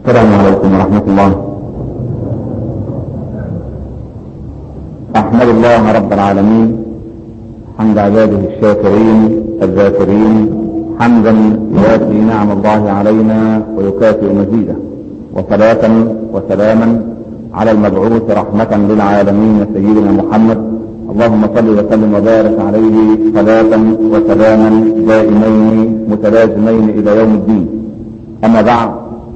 السلام عليكم ورحمة الله أحمد الله رب العالمين حمد عباده الشاكرين الذاكرين حمدا يوافي نعم الله علينا ويكافئ مزيده وصلاة وسلاما على المبعوث رحمة للعالمين سيدنا محمد اللهم صل وسلم وبارك عليه صلاة وسلاما دائمين متلازمين إلى يوم الدين أما بعد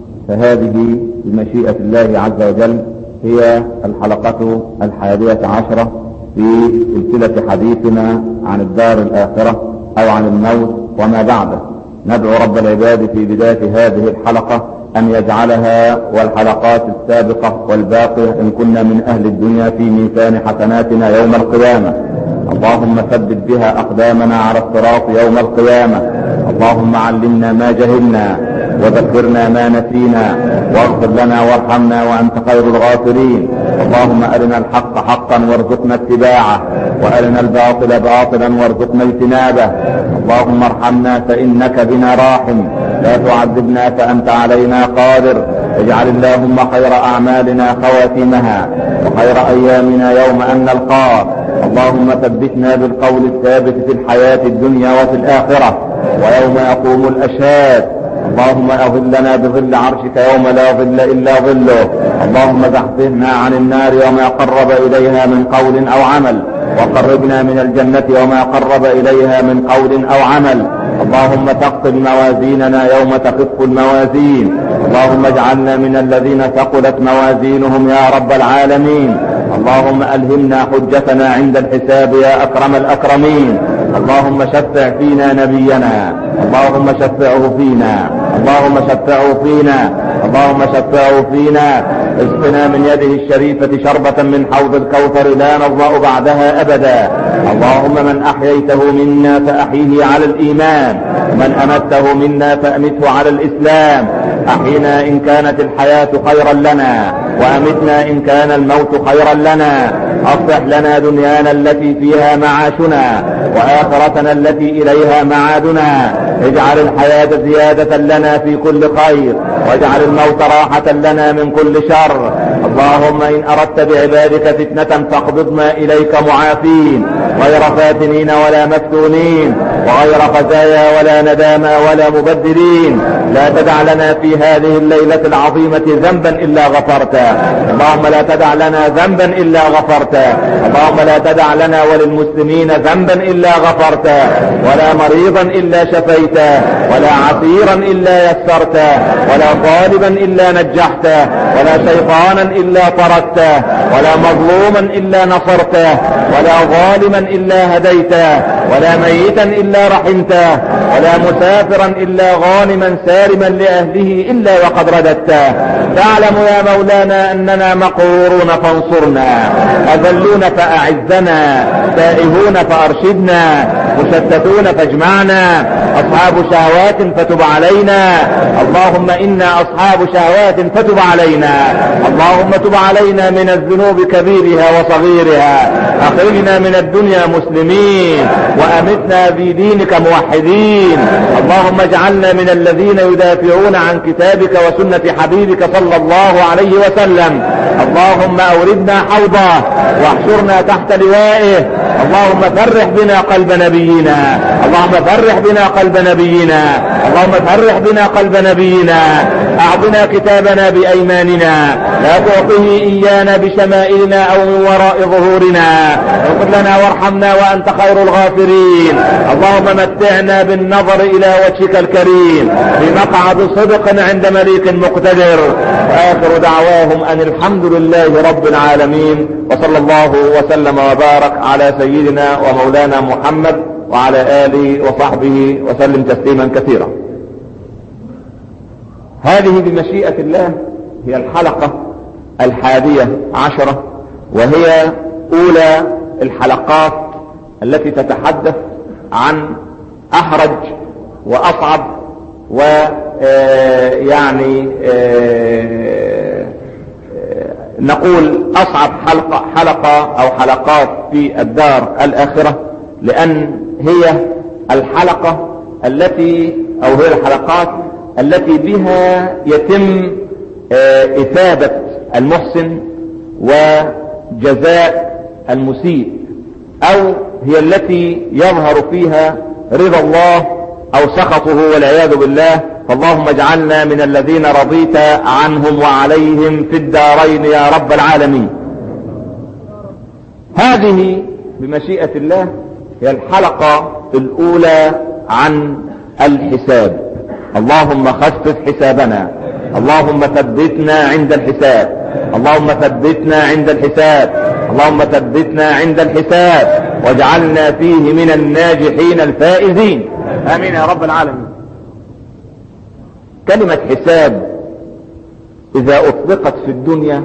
فهذه بمشيئة الله عز وجل هي الحلقة الحادية عشرة في سلسلة حديثنا عن الدار الآخرة أو عن الموت وما بعده ندعو رب العباد في بداية هذه الحلقة أن يجعلها والحلقات السابقة والباقية إن كنا من أهل الدنيا في ميزان حسناتنا يوم القيامة اللهم ثبت بها أقدامنا على الصراط يوم القيامة اللهم علمنا ما جهلنا وذكرنا ما نسينا واغفر لنا وارحمنا وأنت خير الغافرين اللهم أرنا الحق حقا وارزقنا اتباعه وأرنا الباطل باطلا وارزقنا اجتنابه اللهم ارحمنا فإنك بنا راحم لا تعذبنا فأنت علينا قادر اجعل اللهم خير أعمالنا خواتمها وخير أيامنا يوم أن نلقاك اللهم ثبتنا بالقول الثابت في الحياة الدنيا وفي الآخرة ويوم يقوم الأشهاد اللهم أظلنا بظل عرشك يوم لا ظل إلا ظله اللهم زحزحنا عن النار وما قرب إليها من قول أو عمل وقربنا من الجنة وما قرب إليها من قول أو عمل اللهم ثقل موازيننا يوم تخف الموازين اللهم اجعلنا من الذين ثقلت موازينهم يا رب العالمين اللهم ألهمنا حجتنا عند الحساب يا أكرم الأكرمين اللهم شفع فينا نبينا اللهم شفعه فينا اللهم شفعه فينا اللهم شفعه فينا اسقنا من يده الشريفة شربة من حوض الكوثر لا نظمأ بعدها أبدا اللهم من أحييته منا فأحيه على الإيمان ومن أمته منا فأمته على الإسلام أحينا إن كانت الحياة خيرا لنا وأمتنا إن كان الموت خيرا لنا أصلح لنا دنيانا التي فيها معاشنا وآخرتنا التي إليها معادنا اجعل الحياة زيادة لنا في كل خير واجعل الموت راحة لنا من كل شر اللهم إن أردت بعبادك فتنة فاقبضنا إليك معافين غير فاتنين ولا مفتونين وغير خزايا ولا ندامى ولا مبدلين لا تدع لنا في هذه الليلة العظيمة ذنبا إلا غفرته اللهم لا تدع لنا ذنبا إلا غفرته اللهم لا تدع لنا وللمسلمين ذنبا إلا غفرته ولا مريضا إلا شفيته ولا عسيرا إلا يسرته ولا طالبا إلا نجحته ولا شيطانا إلا طردته ولا مظلوما إلا نصرته ولا ظالما إلا هديته ولا ميتا إلا رحمته ولا مسافرا إلا غانما سالما لأهله إلا وقد رددته تعلم يا مولانا أننا مقهورون فانصرنا أذلون فأعزنا تائهون فأرشدنا مشتتون فاجمعنا أصحاب شهوات فتب علينا اللهم إنا أصحاب شهوات فتب علينا اللهم تب علينا من الذنوب كبيرها وصغيرها أخرجنا من الدنيا مسلمين وأمتنا في دينك موحدين اللهم اجعلنا من الذين يدافعون عن كتابك وسنة حبيبك صلى الله عليه وسلم اللهم أوردنا حوضه واحشرنا تحت لوائه اللهم فرح بنا قلب نبينا اللهم فرح بنا قلب نبينا اللهم فرح بنا قلب نبينا أعطنا كتابنا بأيماننا لا تعطه إيانا بشمائلنا أو من وراء ظهورنا اغفر لنا وارحمنا وأنت خير الغافرين اللهم متعنا بالنظر إلى وجهك الكريم بمقعد صدق عند مليك مقتدر وآخر دعواهم أن الحمد لله رب العالمين وصلى الله وسلم وبارك على سيدنا ومولانا محمد وعلى آله وصحبه وسلم تسليما كثيرا هذه بمشيئة الله هي الحلقة الحادية عشرة وهي أولى الحلقات التي تتحدث عن أحرج وأصعب ويعني نقول أصعب حلقة, حلقة أو حلقات في الدار الآخرة لأن هي الحلقة التي أو هي الحلقات التي بها يتم آه، إثابة المحسن وجزاء المسيء أو هي التي يظهر فيها رضا الله أو سخطه والعياذ بالله فاللهم اجعلنا من الذين رضيت عنهم وعليهم في الدارين يا رب العالمين هذه بمشيئة الله هي الحلقة الأولى عن الحساب اللهم خفف حسابنا اللهم ثبتنا عند الحساب اللهم ثبتنا عند الحساب اللهم ثبتنا عند الحساب واجعلنا فيه من الناجحين الفائزين امين يا رب العالمين كلمة حساب اذا اطلقت في الدنيا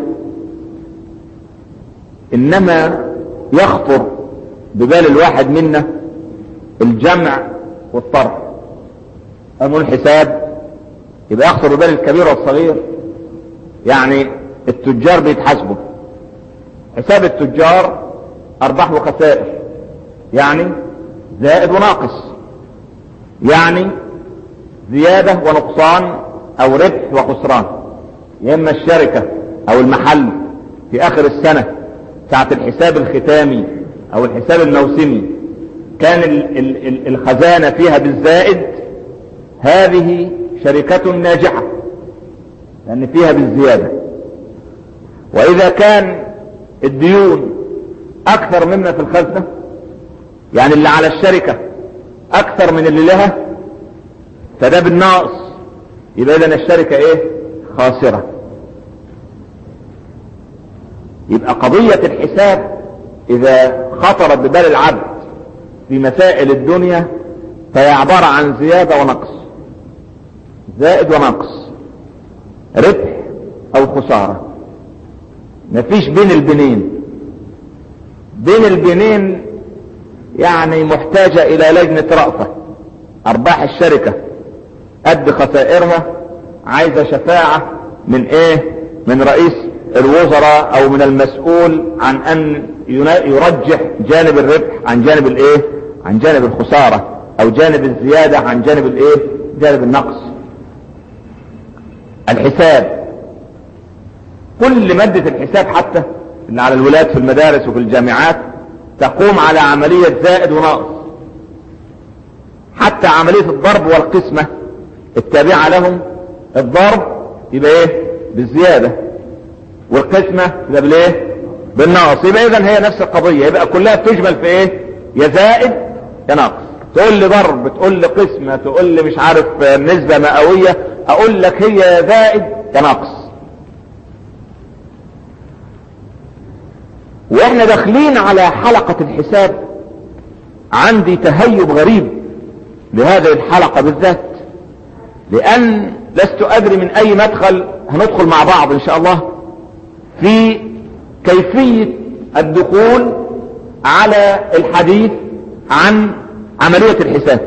انما يخطر ببال الواحد منا الجمع والطرح أمو الحساب يبقى يخطر ببال الكبير والصغير يعني التجار بيتحاسبوا حساب التجار ارباح وخسائر يعني زائد وناقص يعني زيادة ونقصان او ربح وخسران يا اما الشركة او المحل في اخر السنة ساعة الحساب الختامي او الحساب الموسمي كان ال ال ال الخزانة فيها بالزائد هذه شركة ناجحة لان فيها بالزيادة واذا كان الديون اكثر مما في الخزنة يعني اللي على الشركة اكثر من اللي لها فده بالناقص يبقى اذا الشركة ايه خاسرة يبقى قضية الحساب اذا خطرت ببال العبد في مسائل الدنيا فهي عبارة عن زيادة ونقص زائد ونقص ربح او خسارة مفيش بين البنين بين البنين يعني محتاجة الى لجنة رأفة ارباح الشركة قد خسائرها عايزة شفاعة من ايه من رئيس الوزراء او من المسؤول عن ان يرجح جانب الربح عن جانب الايه عن جانب الخسارة او جانب الزيادة عن جانب الايه جانب النقص الحساب كل مادة الحساب حتى اللي على الولاد في المدارس وفي الجامعات تقوم على عملية زائد وناقص حتى عملية الضرب والقسمة التابعة لهم الضرب يبقى ايه بالزيادة والقسمة يبقى بالايه بالناقص يبقى اذا هي نفس القضية يبقى كلها تجمل في ايه يا زائد يا ناقص تقول لي ضرب تقول لي قسمة تقول لي مش عارف نسبة مئوية اقول لك هي يا زائد يا ناقص واحنا داخلين على حلقة الحساب عندي تهيب غريب لهذه الحلقة بالذات لان لست ادري من اي مدخل هندخل مع بعض ان شاء الله في كيفية الدخول على الحديث عن عملية الحساب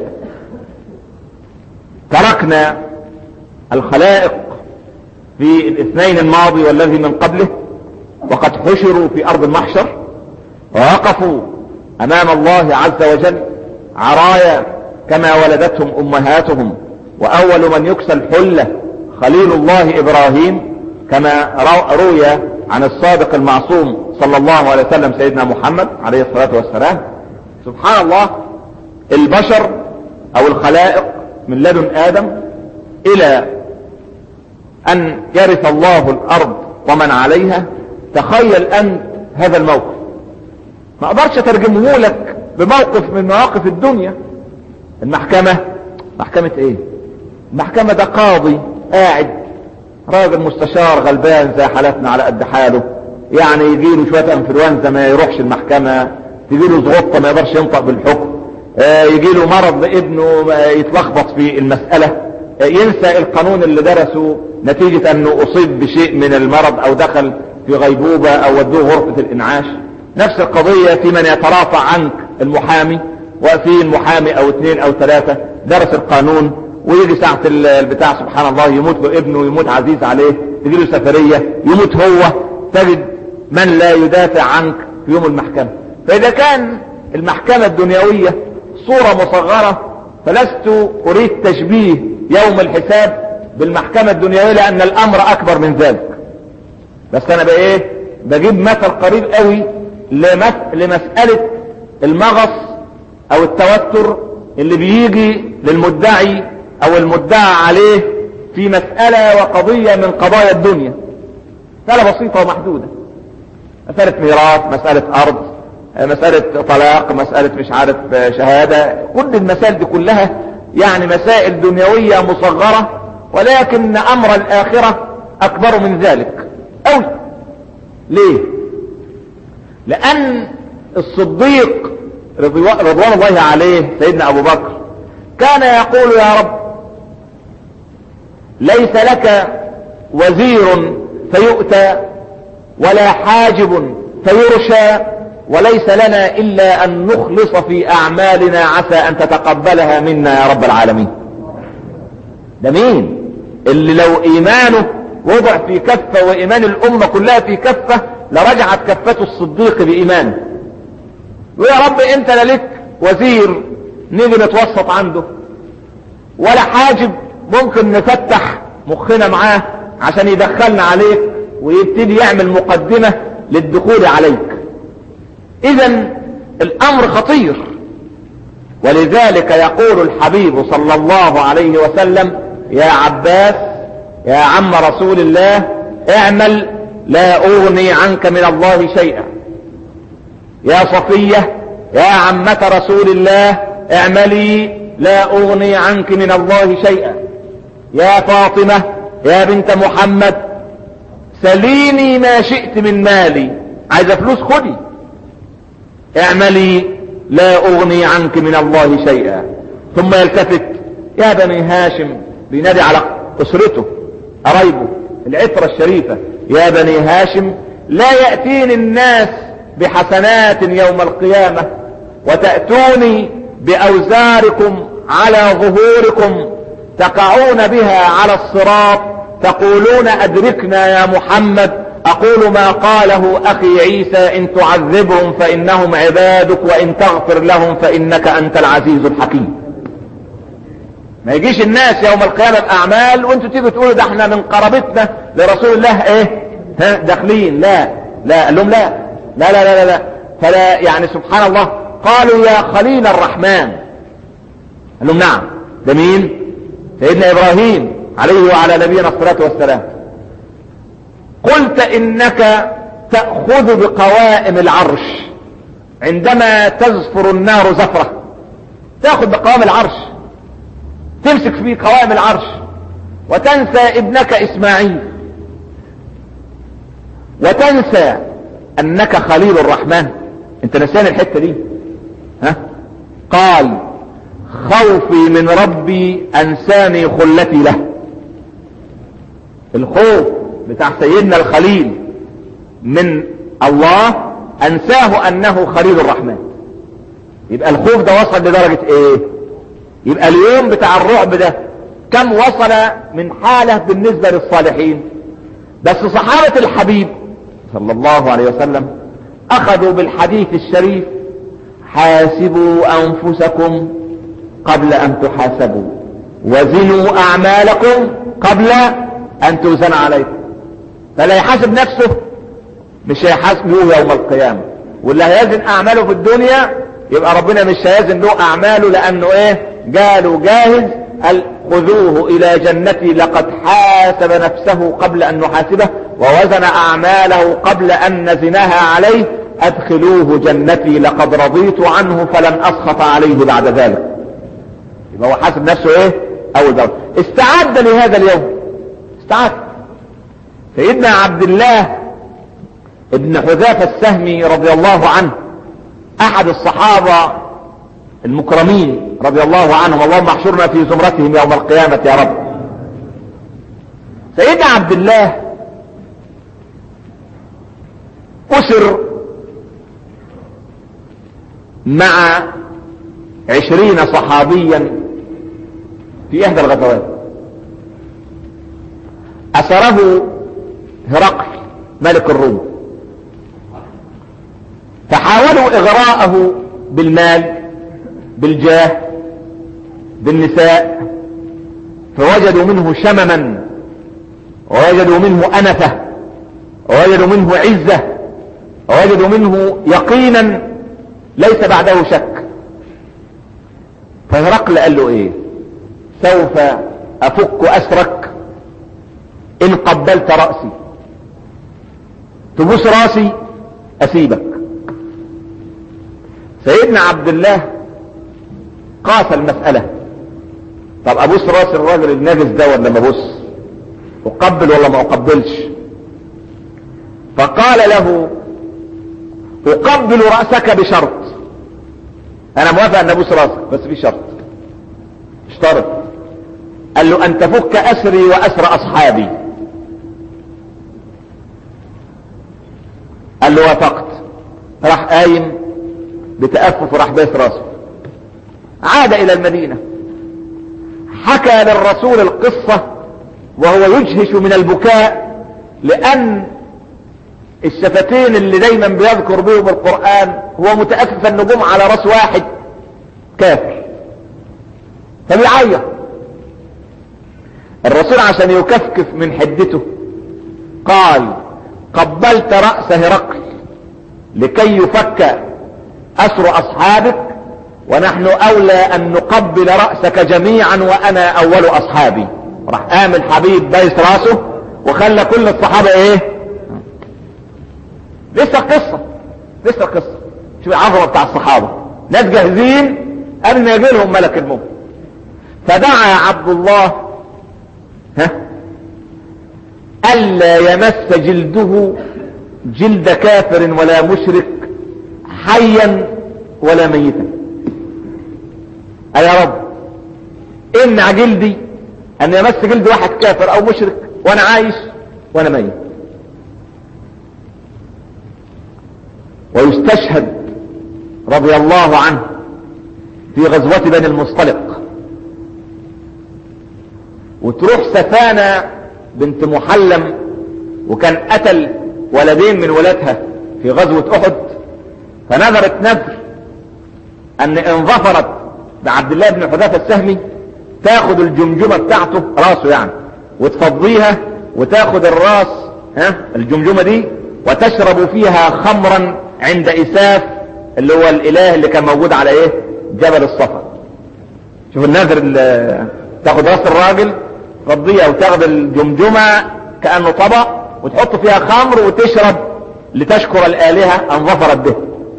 تركنا الخلائق في الاثنين الماضي والذي من قبله وقد حشروا في ارض المحشر ووقفوا امام الله عز وجل عرايا كما ولدتهم امهاتهم واول من يكسى الحلة خليل الله ابراهيم كما روي عن الصادق المعصوم صلى الله عليه وسلم سيدنا محمد عليه الصلاة والسلام سبحان الله البشر او الخلائق من لدن ادم الى ان يرث الله الارض ومن عليها تخيل انت هذا الموقف ما اقدرش اترجمه لك بموقف من مواقف الدنيا المحكمة محكمة ايه المحكمة ده قاضي قاعد راجل مستشار غلبان زي حالتنا على قد حاله يعني يجيله شوية انفلونزا ما يروحش المحكمة تجيله زغطة ما يقدرش ينطق بالحكم آه يجيله مرض ابنه يتلخبط في المسألة آه ينسى القانون اللي درسه نتيجة انه اصيب بشيء من المرض او دخل في غيبوبة او ودوه غرفة الانعاش نفس القضية في من يترافع عنك المحامي وفي المحامي او اثنين او ثلاثة درس القانون ويجي ساعة البتاع سبحان الله يموت له ابنه يموت عزيز عليه تجي له سفرية يموت هو تجد من لا يدافع عنك في يوم المحكمة فاذا كان المحكمة الدنيوية صورة مصغرة فلست اريد تشبيه يوم الحساب بالمحكمة الدنيوية لان الامر اكبر من ذلك بس انا بقى ايه بجيب مثل قريب قوي لمس... لمسألة المغص او التوتر اللي بيجي للمدعي او المدعى عليه في مسألة وقضية من قضايا الدنيا مسألة بسيطة ومحدودة مسألة ميراث مسألة ارض مسألة طلاق مسألة مش عارف شهادة كل المسائل دي كلها يعني مسائل دنيوية مصغرة ولكن امر الاخرة اكبر من ذلك اوي ليه لان الصديق رضوان الله عليه سيدنا ابو بكر كان يقول يا رب ليس لك وزير فيؤتى ولا حاجب فيرشى وليس لنا الا ان نخلص في اعمالنا عسى ان تتقبلها منا يا رب العالمين ده مين اللي لو ايمانه وضع في كفة وايمان الامة كلها في كفة لرجعت كفة الصديق بايمانه ويا رب انت لا لك وزير نيجي نتوسط عنده ولا حاجب ممكن نفتح مخنا معاه عشان يدخلنا عليك ويبتدي يعمل مقدمة للدخول عليك اذا الامر خطير ولذلك يقول الحبيب صلى الله عليه وسلم يا عباس يا عم رسول الله اعمل لا اغني عنك من الله شيئا يا صفية يا عمة رسول الله اعملي لا اغني عنك من الله شيئا يا فاطمة يا بنت محمد سليني ما شئت من مالي عايزة فلوس خدي اعملي لا اغني عنك من الله شيئا ثم يلتفت يا بني هاشم بينادي على اسرته قرايبه العترة الشريفة يا بني هاشم لا يأتيني الناس بحسنات يوم القيامة وتأتوني بأوزاركم على ظهوركم تقعون بها على الصراط تقولون أدركنا يا محمد أقول ما قاله أخي عيسى إن تعذبهم فإنهم عبادك وإن تغفر لهم فإنك أنت العزيز الحكيم ما يجيش الناس يوم القيامة بأعمال وانتوا تيجوا تقولوا ده احنا من قرابتنا لرسول الله ايه ها داخلين لا لا قال لهم لا لا لا لا لا فلا يعني سبحان الله قالوا يا خليل الرحمن قال لهم نعم ده مين سيدنا ابراهيم عليه وعلى نبينا الصلاة والسلام قلت انك تأخذ بقوائم العرش عندما تزفر النار زفرة تأخذ بقوائم العرش تمسك في قوائم العرش وتنسى ابنك اسماعيل وتنسى انك خليل الرحمن انت نسيان الحتة دي ها قال خوفي من ربي انساني خلتي له الخوف بتاع سيدنا الخليل من الله انساه انه خليل الرحمن يبقى الخوف ده وصل لدرجة ايه يبقى اليوم بتاع الرعب ده كم وصل من حالة بالنسبة للصالحين بس صحابة الحبيب صلى الله عليه وسلم اخذوا بالحديث الشريف حاسبوا انفسكم قبل ان تحاسبوا وزنوا اعمالكم قبل ان توزن عليكم فلا يحاسب نفسه مش هيحاسبه يوم القيامة واللي هيزن اعماله في الدنيا يبقى ربنا مش هيزن له اعماله لانه ايه قالوا جاهز قال خذوه الى جنتي لقد حاسب نفسه قبل ان نحاسبه ووزن اعماله قبل ان نزنها عليه ادخلوه جنتي لقد رضيت عنه فلن اسخط عليه بعد ذلك يبقى هو حاسب نفسه ايه اول دولة استعد لهذا اليوم استعد سيدنا عبد الله ابن حذافة السهمي رضي الله عنه احد الصحابة المكرمين رضي الله عنهم اللهم احشرنا في زمرتهم يوم القيامة يا رب سيدنا عبد الله اسر مع عشرين صحابيا في احدى الغزوات اسره هرقل ملك الروم فحاولوا اغراءه بالمال بالجاه بالنساء فوجدوا منه شمما ووجدوا منه أنفة ووجدوا منه عزة ووجدوا منه يقينا ليس بعده شك فهرقل قال له ايه سوف افك اسرك ان قبلت رأسي تبوس راسي اسيبك سيدنا عبد الله قاس المسألة طب ابوس راس الراجل الناجس ده ولا ما ابوس اقبل ولا ما اقبلش فقال له اقبل رأسك بشرط انا موافق ان ابوس راسك بس في شرط اشترط قال له ان تفك اسري واسر اصحابي قال له وافقت راح قايم بتأفف وراح باس راسه عاد الى المدينة حكى للرسول القصة وهو يجهش من البكاء لان الشفتين اللي دايما بيذكر بهم القرآن هو متأفف النجوم على راس واحد كافر فبيعيط الرسول عشان يكفكف من حدته قال قبلت رأس هرقل لكي يفك أسر أصحابك ونحن أولى أن نقبل رأسك جميعا وأنا أول أصحابي راح قام الحبيب بايس راسه وخلى كل الصحابة ايه لسه قصة لسه قصة شوف العظمة بتاع الصحابة ناس جاهزين قبل ما يجي لهم ملك الموت فدعا عبد الله ها ألا يمس جلده جلد كافر ولا مشرك حيا ولا ميتا أي يا رب امنع جلدي ان يمس جلد واحد كافر او مشرك وانا عايش وانا ميت ويستشهد رضي الله عنه في غزوة بني المصطلق وتروح سفانة بنت محلم وكان قتل ولدين من ولادها في غزوة احد فنذرت نذر ان ان ظفرت بعبد الله بن حذافة السهمي تاخد الجمجمة بتاعته راسه يعني وتفضيها وتاخد الراس ها الجمجمة دي وتشرب فيها خمرا عند إساف اللي هو الإله اللي كان موجود على إيه جبل الصفا شوف النذر اللي تاخد راس الراجل تفضيها وتاخد الجمجمة كأنه طبق وتحط فيها خمر وتشرب لتشكر الآلهة أن ظفرت به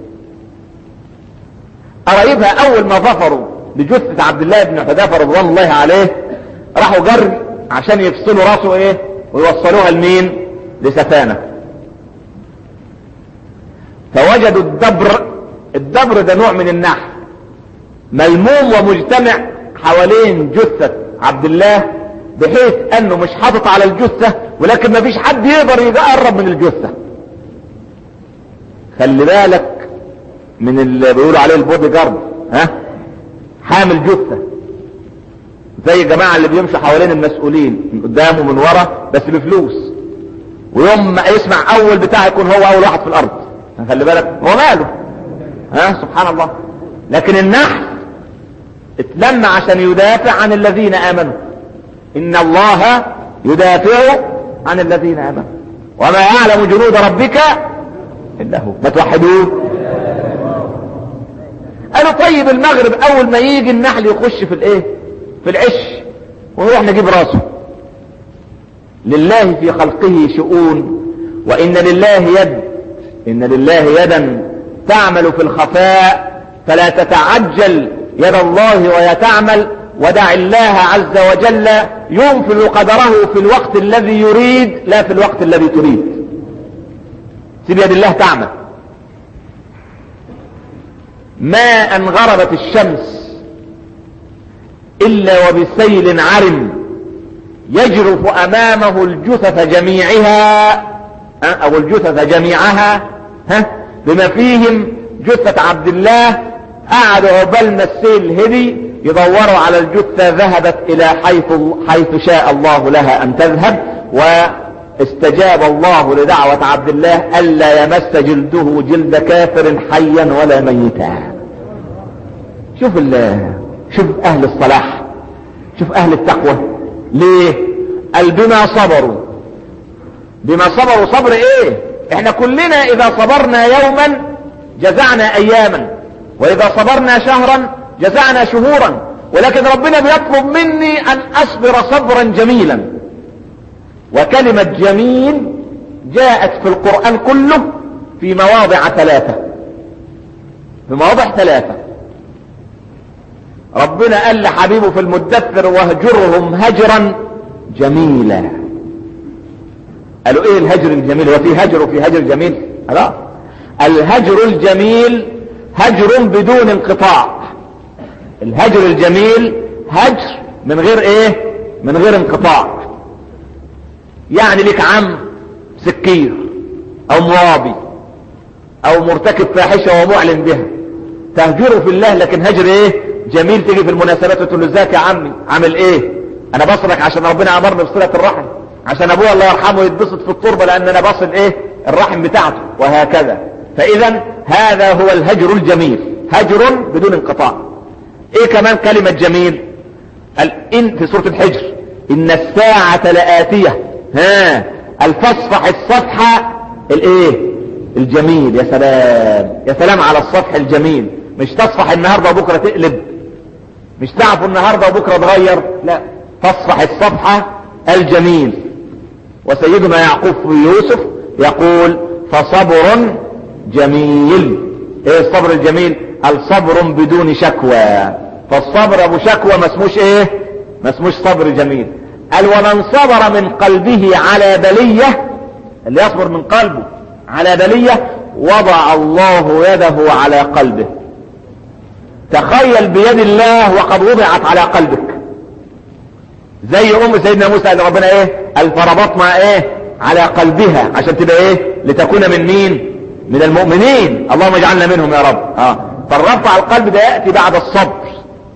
قرايبها أول ما ظفروا بجثة عبد الله بن حذافة رضوان الله عليه راحوا جر عشان يفصلوا راسه ايه ويوصلوها لمين لسفانة فوجدوا الدبر الدبر ده نوع من النحل ملموم ومجتمع حوالين جثة عبد الله بحيث انه مش حاطط على الجثة ولكن ما فيش حد يقدر يقرب من الجثة خلي بالك من اللي بيقولوا عليه البودي جارد ها حامل جثة زي الجماعة اللي بيمشوا حوالين المسؤولين من قدام ومن ورا بس بفلوس ويوم ما يسمع اول بتاع يكون هو اول واحد في الارض خلي بالك هو ماله ها سبحان الله لكن النحل اتلم عشان يدافع عن الذين امنوا ان الله يدافع عن الذين امنوا وما يعلم جنود ربك الا هو ما توحدوه قالوا طيب المغرب اول ما يجي النحل يخش في الايه في العش ونروح نجيب راسه لله في خلقه شؤون وان لله يد ان لله يدا تعمل في الخفاء فلا تتعجل يد الله وهي تعمل ودع الله عز وجل ينفذ قدره في الوقت الذي يريد لا في الوقت الذي تريد سيب يد الله تعمل ما ان غربت الشمس الا وبسيل عرم يجرف امامه الجثث جميعها او الجثث جميعها ها بما فيهم جثة عبد الله قعدوا عقبال ما السيل هدي يدوروا على الجثة ذهبت الى حيث حيث شاء الله لها ان تذهب واستجاب الله لدعوة عبد الله الا يمس جلده جلد كافر حيا ولا ميتا شوف شوف اهل الصلاح شوف اهل التقوى ليه قال بما صبروا بما صبروا صبر ايه احنا كلنا اذا صبرنا يوما جزعنا اياما واذا صبرنا شهرا جزعنا شهورا ولكن ربنا بيطلب مني ان اصبر صبرا جميلا وكلمة جميل جاءت في القرآن كله في مواضع ثلاثة في مواضع ثلاثة ربنا قال لحبيبه في المدثر واهجرهم هجرا جميلا قالوا ايه الهجر الجميل هو في هجر وفي هجر جميل لا الهجر الجميل هجر بدون انقطاع الهجر الجميل هجر من غير ايه من غير انقطاع يعني لك عم سكير او موابي او مرتكب فاحشة ومعلن بها تهجره في الله لكن هجر ايه جميل تيجي في المناسبات وتقول له ازيك يا عمي عامل ايه انا بصلك عشان ربنا امرني بصلة الرحم عشان ابويا الله يرحمه يتبسط في التربة لان انا بصل ايه الرحم بتاعته وهكذا فاذا هذا هو الهجر الجميل هجر بدون انقطاع ايه كمان كلمة جميل قال ان في سورة الحجر ان الساعة لآتية ها الفصفح الصفحة الايه الجميل يا سلام يا سلام على الصفح الجميل مش تصفح النهاردة وبكرة تقلب مش تعفو النهاردة وبكرة تغير لا تصفح الصفحة الجميل وسيدنا يعقوب في يوسف يقول فصبر جميل ايه الصبر الجميل الصبر بدون شكوى فالصبر ابو شكوى ما اسموش ايه ما اسموش صبر جميل قال ومن صبر من قلبه على بلية اللي يصبر من قلبه على بلية وضع الله يده على قلبه تخيل بيد الله وقد وضعت على قلبك زي ام سيدنا موسى اللي ربنا ايه الفربطنا ايه على قلبها عشان تبقى ايه لتكون من مين من المؤمنين اللهم اجعلنا منهم يا رب اه فالربط على القلب ده يأتي بعد الصبر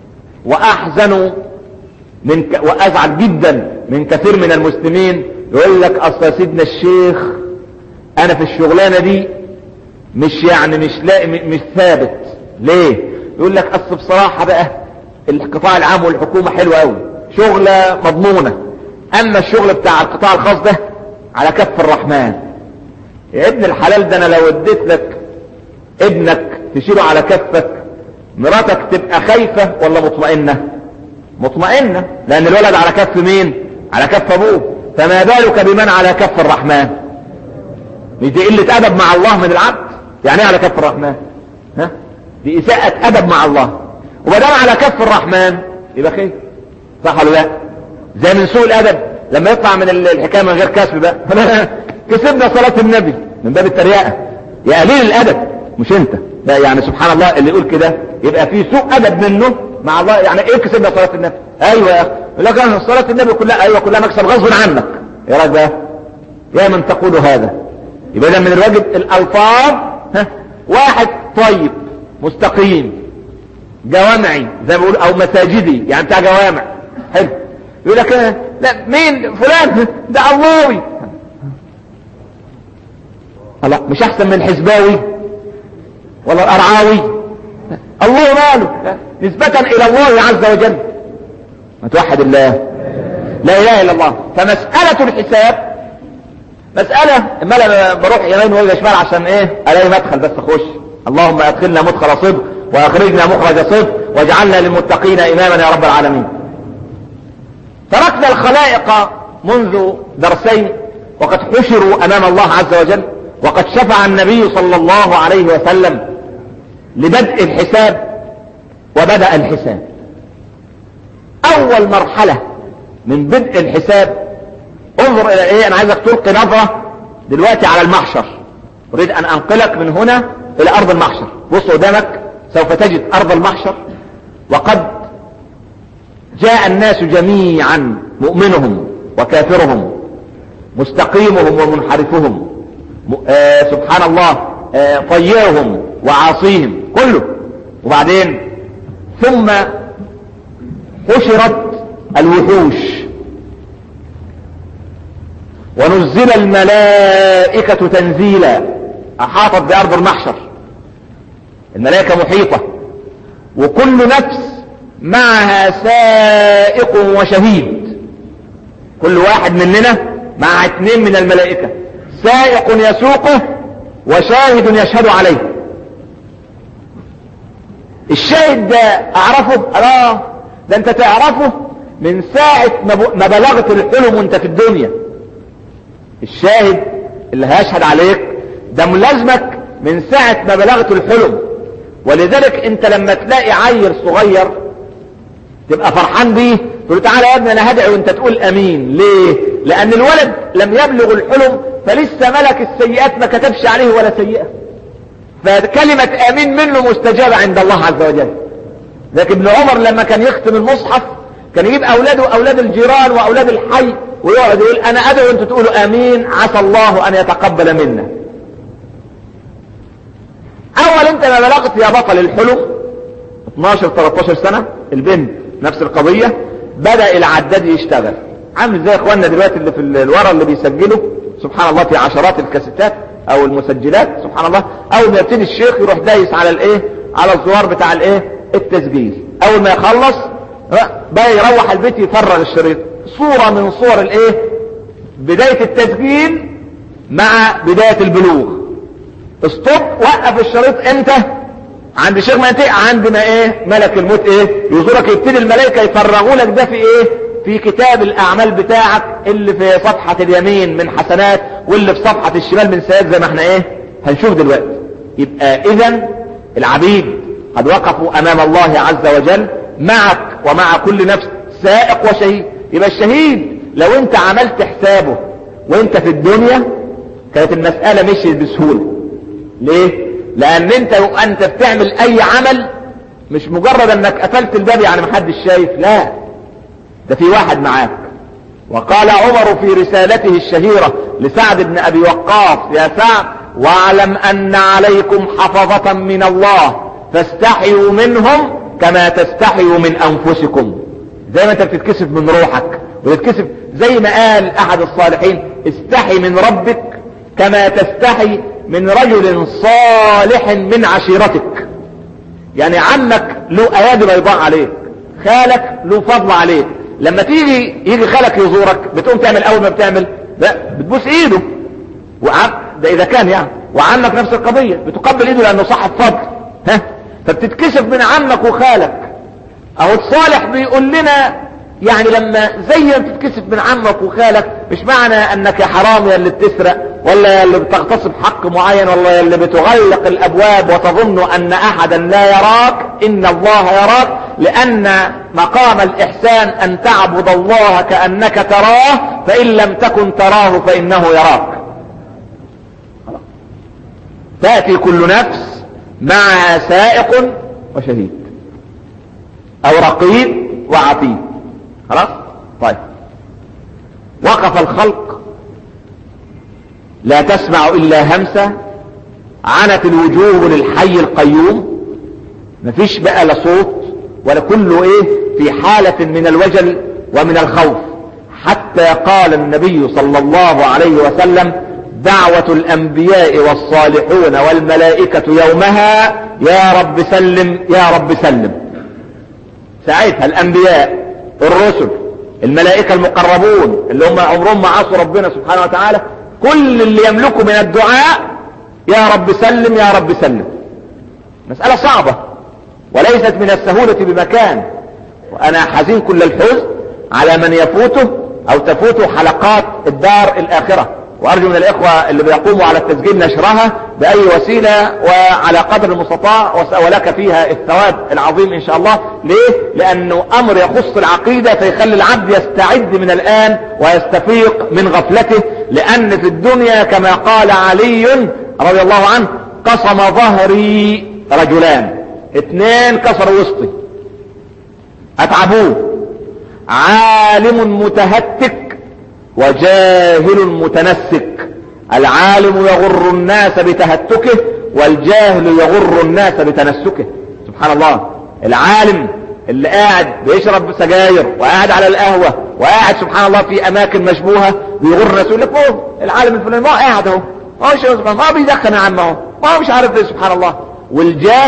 واحزن من ك... وازعل جدا من كثير من المسلمين يقول لك اصل سيدنا الشيخ انا في الشغلانة دي مش يعني مش لاقي مش ثابت ليه يقول لك اصل بصراحة بقى القطاع العام والحكومة حلوة قوي شغلة مضمونة اما الشغل بتاع القطاع الخاص ده على كف الرحمن يا ابن الحلال ده انا لو اديت لك ابنك تشيله على كفك مراتك تبقى خايفة ولا مطمئنة مطمئنة لان الولد على كف مين على كف ابوه فما بالك بمن على كف الرحمن مش دي قلة ادب مع الله من العبد يعني ايه على كف الرحمن ها دي اساءة ادب مع الله ومدام على كف الرحمن يبقى خير صح ولا لا زي من سوء الادب لما يطلع من الحكايه من غير كسب بقى كسبنا صلاه النبي من باب التريقه يا قليل الادب مش انت لا يعني سبحان الله اللي يقول كده يبقى في سوء ادب منه مع الله يعني ايه كسبنا صلاه النبي ايوه يا اخي لك صلاه النبي كلها ايوه كلها مكسب غصب عنك يا راجل بقى يا من تقول هذا يبقى ده من الواجب الالفاظ ها واحد طيب مستقيم جوامعي زي ما بيقول او مساجدي يعني بتاع جوامع حلو يقول لك لا مين فلان ده اللهوي الله مش احسن من حزباوي ولا الارعاوي الله ماله نسبة الى الله عز وجل ما توحد الله لا اله الا الله فمسألة الحساب مسألة اما انا بروح يمين ولا شمال عشان ايه الاقي مدخل بس اخش اللهم ادخلنا مدخل صدق واخرجنا مخرج صدق واجعلنا للمتقين اماما يا رب العالمين تركنا الخلائق منذ درسين وقد حشروا امام الله عز وجل وقد شفع النبي صلى الله عليه وسلم لبدء الحساب وبدأ الحساب اول مرحلة من بدء الحساب انظر الى ايه انا عايزك تلقي نظرة دلوقتي على المحشر اريد ان انقلك من هنا الى ارض المحشر بص قدامك سوف تجد ارض المحشر وقد جاء الناس جميعا مؤمنهم وكافرهم مستقيمهم ومنحرفهم آه سبحان الله آه طيعهم وعاصيهم كله وبعدين ثم حشرت الوحوش ونزل الملائكة تنزيلا احاطت بارض المحشر الملائكة محيطة وكل نفس معها سائق وشهيد كل واحد مننا مع اثنين من الملائكة سائق يسوقه وشاهد يشهد عليه الشاهد ده اعرفه اه ده انت تعرفه من ساعة ما بلغت الحلم وانت في الدنيا الشاهد اللي هيشهد عليك ده ملازمك من ساعة ما بلغت الحلم ولذلك انت لما تلاقي عيل صغير تبقى فرحان بيه تقول تعالى يا ابني انا هدعي وانت تقول امين ليه لان الولد لم يبلغ الحلم فلسه ملك السيئات ما كتبش عليه ولا سيئة فكلمة امين منه مستجابة عند الله عز وجل لكن ابن عمر لما كان يختم المصحف كان يجيب اولاده واولاد الجيران واولاد الحي ويقعد يقول انا ادعو وانتوا تقولوا امين عسى الله ان يتقبل منا اول انت ما بلغت يا بطل الحلم 12 13 سنة البنت نفس القضية بدأ العداد يشتغل عامل زي اخواننا دلوقتي اللي في الورا اللي بيسجلوا سبحان الله في عشرات الكاسيتات او المسجلات سبحان الله اول ما يبتدي الشيخ يروح دايس على الايه على الزرار بتاع الايه التسجيل اول ما يخلص بقى يروح البيت يفرغ الشريط صورة من صور الايه بداية التسجيل مع بداية البلوغ استوب وقف الشريط امتى عند شيخ ما ينتهي عند ما ايه ملك الموت ايه يزورك يبتدي الملائكة يفرغوا لك ده في ايه في كتاب الاعمال بتاعك اللي في صفحة اليمين من حسنات واللي في صفحة الشمال من سيئات زي ما احنا ايه هنشوف دلوقتي يبقى اذا العبيد قد وقفوا امام الله عز وجل معك ومع كل نفس سائق وشهيد يبقى الشهيد لو انت عملت حسابه وانت في الدنيا كانت المسألة مشيت بسهولة ليه لان انت انت بتعمل اي عمل مش مجرد انك قفلت الباب يعني محدش شايف لا ده في واحد معاك وقال عمر في رسالته الشهيرة لسعد بن ابي وقاص يا سعد واعلم ان عليكم حفظة من الله فاستحيوا منهم كما تستحيوا من انفسكم زي ما انت بتتكسف من روحك وتتكسف زي ما قال احد الصالحين استحي من ربك كما تستحي من رجل صالح من عشيرتك يعني عمك له ايادي بيضاء عليك خالك له فضل عليك لما تيجي يجي خالك يزورك بتقوم تعمل اول ما بتعمل لا بتبوس ايده وعم ده اذا كان يعني وعمك نفس القضية بتقبل ايده لانه صاحب فضل ها فبتتكسف من عمك وخالك اهو الصالح بيقول لنا يعني لما زي ما بتتكسف من عمك وخالك مش معنى انك يا حرام يا اللي بتسرق ولا يا اللي بتغتصب حق معين ولا يا اللي بتغلق الابواب وتظن ان احدا لا يراك ان الله يراك لان مقام الاحسان ان تعبد الله كأنك تراه فان لم تكن تراه فانه يراك تأتي كل نفس مع سائق وشهيد او رقيب وعتيد خلاص طيب وقف الخلق لا تسمع الا همسة عنت الوجوه للحي القيوم مفيش بقى لا صوت ولا كله ايه في حالة من الوجل ومن الخوف حتى قال النبي صلى الله عليه وسلم دعوة الانبياء والصالحون والملائكة يومها يا رب سلم يا رب سلم ساعتها الانبياء الرسل الملائكة المقربون اللي هم عمرهم ما عصوا ربنا سبحانه وتعالى كل اللي يملكوا من الدعاء يا رب سلم يا رب سلم مسألة صعبة وليست من السهولة بمكان وانا حزين كل الحزن على من يفوته او تفوته حلقات الدار الاخرة وارجو من الاخوة اللي بيقوموا على التسجيل نشرها باي وسيلة وعلى قدر المستطاع ولك فيها الثواب العظيم ان شاء الله ليه لانه امر يخص العقيدة فيخلي العبد يستعد من الان ويستفيق من غفلته لان في الدنيا كما قال علي رضي الله عنه قسم ظهري رجلان اثنين كسروا وسطي اتعبوه عالم متهتك وجاهل متنسك العالم يغر الناس بتهتكه والجاهل يغر الناس بتنسكه سبحان الله العالم اللي قاعد بيشرب سجاير وقاعد على القهوة وقاعد سبحان الله في اماكن مشبوهة بيغر الناس يقول لك هو العالم الفلاني ما قاعد اهو ما هو ما بيدخن يا عم اهو ما هو مش عارف ايه سبحان الله والجاهل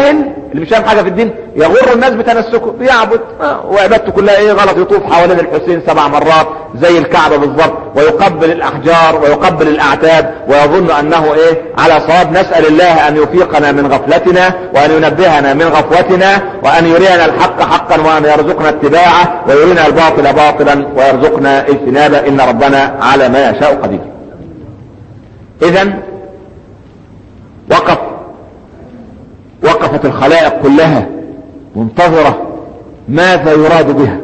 اللي مش فاهم حاجة في الدين يغر الناس بتنسكه بيعبد آه، وعبادته كلها ايه غلط يطوف حوالين الحسين سبع مرات زي الكعبة بالظبط ويقبل الاحجار ويقبل الاعتاب ويظن انه ايه على صواب نسأل الله ان يفيقنا من غفلتنا وان ينبهنا من غفوتنا وان يرينا الحق حقا وان يرزقنا اتباعه ويرينا الباطل باطلا ويرزقنا اجتنابه ان ربنا على ما يشاء قدير اذا وقف وقفت الخلائق كلها منتظرة ماذا يراد بها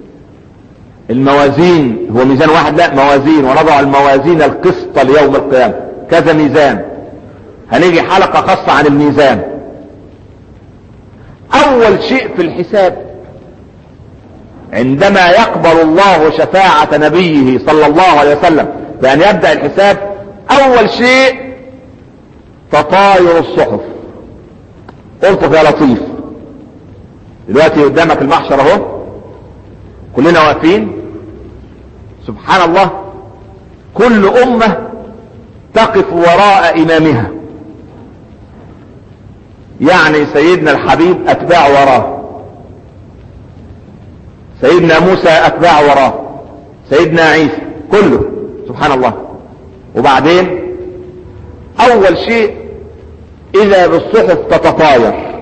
الموازين هو ميزان واحد لا موازين ونضع الموازين القسط ليوم القيامة كذا ميزان هنيجي حلقة خاصة عن الميزان اول شيء في الحساب عندما يقبل الله شفاعة نبيه صلى الله عليه وسلم بأن يبدأ الحساب أول شيء تطاير الصحف قلت يا لطيف دلوقتي قدامك المحشر اهو كلنا واقفين سبحان الله كل أمة تقف وراء إمامها يعني سيدنا الحبيب أتباع وراه سيدنا موسى أتباع وراه سيدنا عيسى كله سبحان الله وبعدين أول شيء إذا بالصحف تتطاير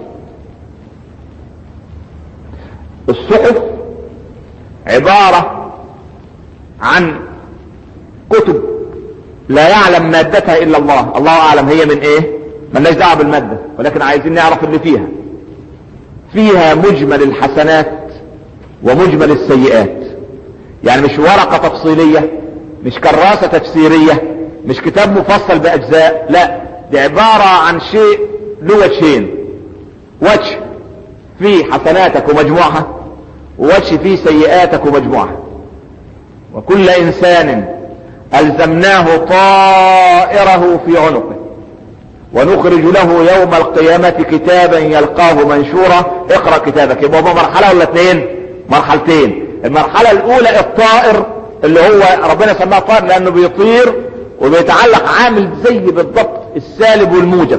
الصحف عبارة عن كتب لا يعلم مادتها إلا الله الله أعلم هي من إيه ملناش دعوه بالمادة ولكن عايزين نعرف اللي فيها فيها مجمل الحسنات ومجمل السيئات يعني مش ورقة تفصيلية مش كراسة تفسيرية مش كتاب مفصل بأجزاء لا دي عبارة عن شيء له وجهين وجه فيه حسناتك ومجموعها ووجه فيه سيئاتك ومجموعها وكل إنسان ألزمناه طائره في عنقه ونخرج له يوم القيامة كتابا يلقاه منشورا اقرأ كتابك يبقى مرحلة ولا اثنين مرحلتين المرحلة الاولى الطائر اللي هو ربنا سماه طائر لانه بيطير وبيتعلق عامل زي بالضبط السالب والموجب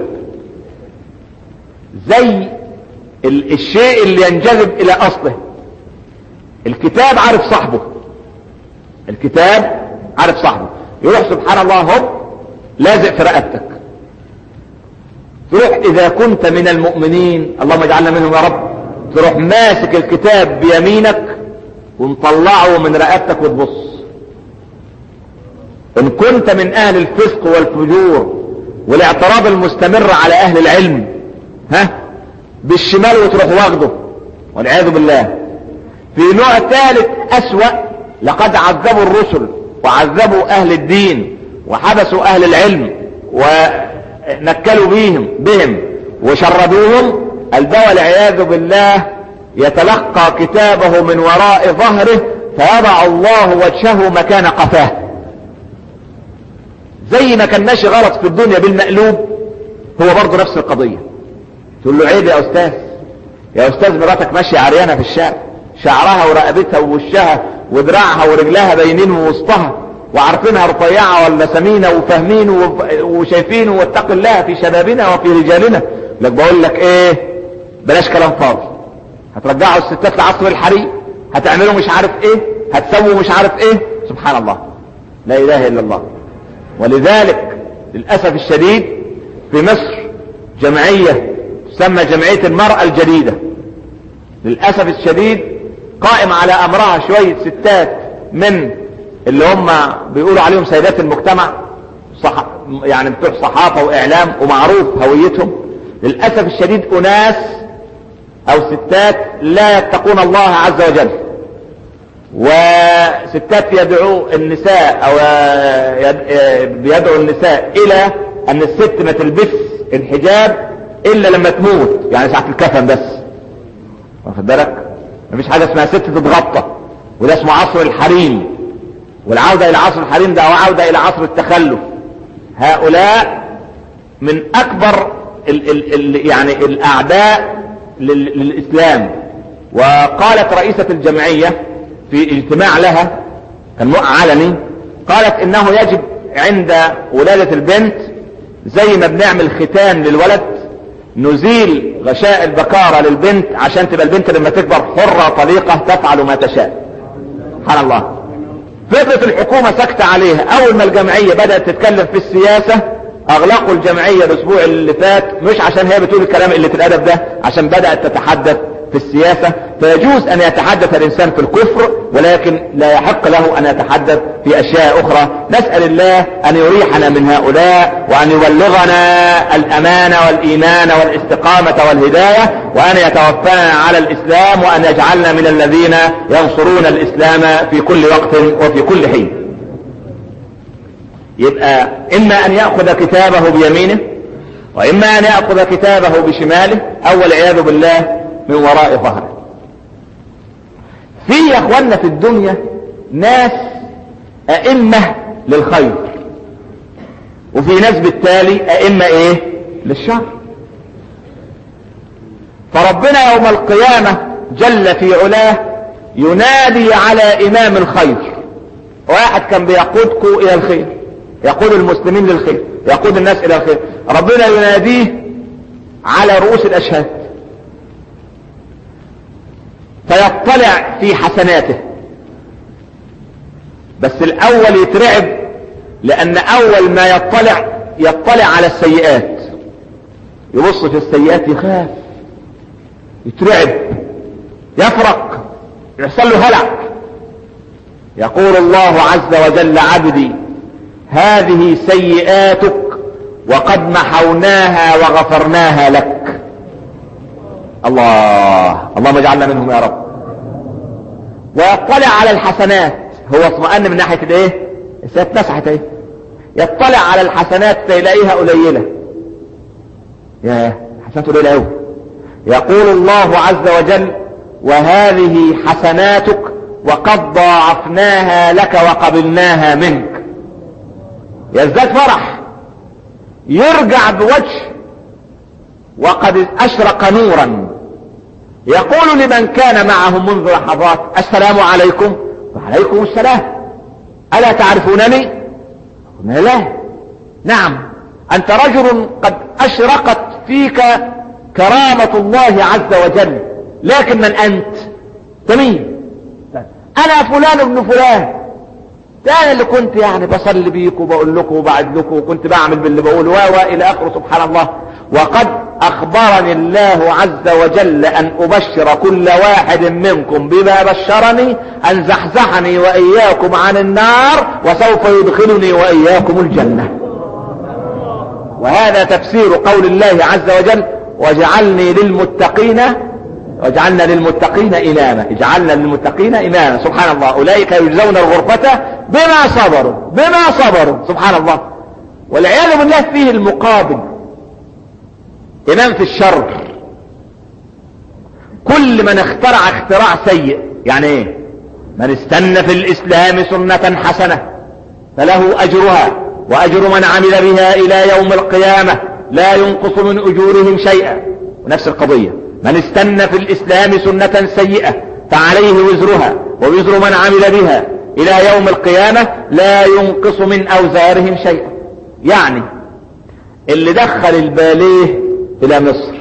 زي الشيء اللي ينجذب الى اصله الكتاب عارف صاحبه الكتاب عارف صاحبه يروح سبحان الله هو لازق في رقبتك تروح اذا كنت من المؤمنين اللهم اجعلنا منهم يا رب تروح ماسك الكتاب بيمينك ومطلعه من رقبتك وتبص ان كنت من اهل الفسق والفجور والاعتراض المستمر على اهل العلم ها بالشمال وتروح واخده والعياذ بالله في نوع ثالث اسوأ لقد عذبوا الرسل وعذبوا اهل الدين وحبسوا اهل العلم ونكلوا بهم بهم وشردوهم البوى والعياذ بالله يتلقى كتابه من وراء ظهره فيضع الله وجهه مكان قفاه زي ما كان ماشي غلط في الدنيا بالمقلوب هو برضه نفس القضية تقول له عيب يا استاذ يا استاذ مراتك ماشية عريانة في الشارع شعرها ورقبتها ووشها ودراعها ورجلها باينين ووسطها وعارفينها رفيعة ولا سمينة وفاهمين وشايفين واتق الله في شبابنا وفي رجالنا لك بقول لك ايه بلاش كلام فاضي هترجعوا الستات لعصر الحريق هتعملوا مش عارف ايه هتسووا مش عارف ايه سبحان الله لا اله الا الله ولذلك للأسف الشديد في مصر جمعية تسمى جمعية المرأة الجديدة للأسف الشديد قائم على أمرها شوية ستات من اللي هم بيقولوا عليهم سيدات المجتمع صح يعني بتوع صحافة وإعلام ومعروف هويتهم للأسف الشديد أناس أو ستات لا يتقون الله عز وجل وستات يدعو النساء أو بيدعو النساء إلى أن الست ما تلبس الحجاب إلا لما تموت يعني ساعة الكفن بس واخد بالك مفيش حاجة اسمها ست تتغطى وده اسمه عصر الحريم والعودة إلى عصر الحريم ده أو عودة إلى عصر التخلف هؤلاء من أكبر ال ال ال يعني الأعداء للإسلام وقالت رئيسة الجمعية في اجتماع لها كان علني قالت انه يجب عند ولادة البنت زي ما بنعمل ختان للولد نزيل غشاء البكارة للبنت عشان تبقى البنت لما تكبر حرة طليقة تفعل ما تشاء سبحان الله فضلت الحكومة سكتة عليها اول ما الجمعية بدأت تتكلم في السياسة اغلقوا الجمعية الاسبوع اللي فات مش عشان هي بتقول الكلام اللي في الادب ده عشان بدأت تتحدث في السياسة فيجوز ان يتحدث الانسان في الكفر ولكن لا يحق له ان يتحدث في اشياء اخرى نسأل الله ان يريحنا من هؤلاء وان يبلغنا الامان والايمان والاستقامة والهداية وان يتوفانا على الاسلام وان يجعلنا من الذين ينصرون الاسلام في كل وقت وفي كل حين يبقى اما ان يأخذ كتابه بيمينه واما ان يأخذ كتابه بشماله او والعياذ بالله من وراء ظهره في يا اخوانا في الدنيا ناس ائمة للخير وفي ناس بالتالي ائمة ايه للشر فربنا يوم القيامة جل في علاه ينادي على امام الخير واحد كان بيقودكم الى الخير يقود المسلمين للخير يقود الناس الى الخير ربنا يناديه على رؤوس الاشهاد فيطلع في حسناته بس الاول يترعب لان اول ما يطلع يطلع على السيئات يبص في السيئات يخاف يترعب يفرق يحصل له هلع يقول الله عز وجل عبدي هذه سيئاتك وقد محوناها وغفرناها لك الله اللهم اجعلنا منهم يا رب ويطلع على الحسنات هو اطمأن من ناحية الايه السيئات مسحت ايه يطلع على الحسنات فيلاقيها قليلة يا حسنات قليلة قوي يقول الله عز وجل وهذه حسناتك وقد ضاعفناها لك وقبلناها منك يزداد فرح يرجع بوجه وقد اشرق نورا يقول لمن كان معهم منذ لحظات السلام عليكم وعليكم السلام الا تعرفونني قلنا لا نعم انت رجل قد اشرقت فيك كرامة الله عز وجل لكن من انت تمين انا فلان ابن فلان ده انا اللي كنت يعني بصلي بيك وبقول لكم وبعد لكم وكنت بعمل باللي بقوله و الى اخره سبحان الله وقد اخبرني الله عز وجل ان ابشر كل واحد منكم بما بشرني ان زحزحني واياكم عن النار وسوف يدخلني واياكم الجنة وهذا تفسير قول الله عز وجل واجعلني للمتقين واجعلنا للمتقين إماما اجعلنا للمتقين إماما سبحان الله أولئك يجزون الغرفة بما صبروا بما صبروا سبحان الله والعياذ بالله فيه المقابل إمام في الشر كل من اخترع اختراع سيء يعني ايه من استنى في الإسلام سنة حسنة فله أجرها وأجر من عمل بها إلى يوم القيامة لا ينقص من أجورهم شيئا ونفس القضية من استنى في الإسلام سنة سيئة فعليه وزرها ووزر من عمل بها إلى يوم القيامة لا ينقص من أوزارهم شيئا يعني اللي دخل الباليه إلى مصر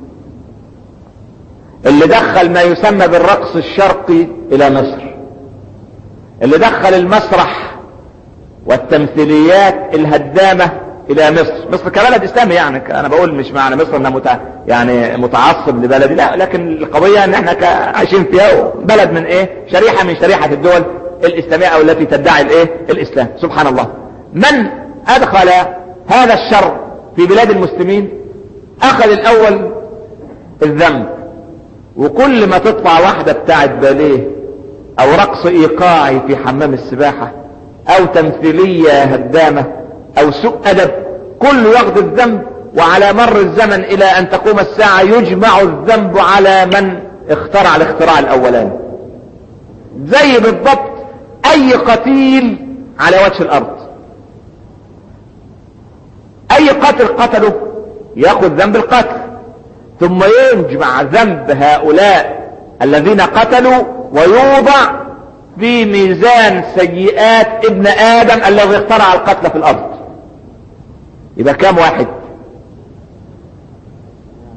اللي دخل ما يسمى بالرقص الشرقي إلى مصر اللي دخل المسرح والتمثيليات الهدامة الى مصر مصر كبلد اسلامي يعني انا بقول مش معنى مصر انها متع... يعني متعصب لبلدي لا لكن القضية ان احنا عايشين فيها بلد من ايه شريحة من شريحة الدول الاسلامية او التي تدعي الايه الاسلام سبحان الله من ادخل هذا الشر في بلاد المسلمين اخذ الاول الذنب وكل ما تطلع واحدة بتاعت باليه او رقص ايقاعي في حمام السباحة او تمثيلية هدامة او سوء ادب كل ياخذ الذنب وعلى مر الزمن الى ان تقوم الساعة يجمع الذنب على من اخترع الاختراع الاولاني زي بالضبط اي قتيل على وجه الارض اي قتل قتله ياخذ ذنب القتل ثم يجمع ذنب هؤلاء الذين قتلوا ويوضع في ميزان سيئات ابن ادم الذي اخترع القتل في الارض يبقى كام واحد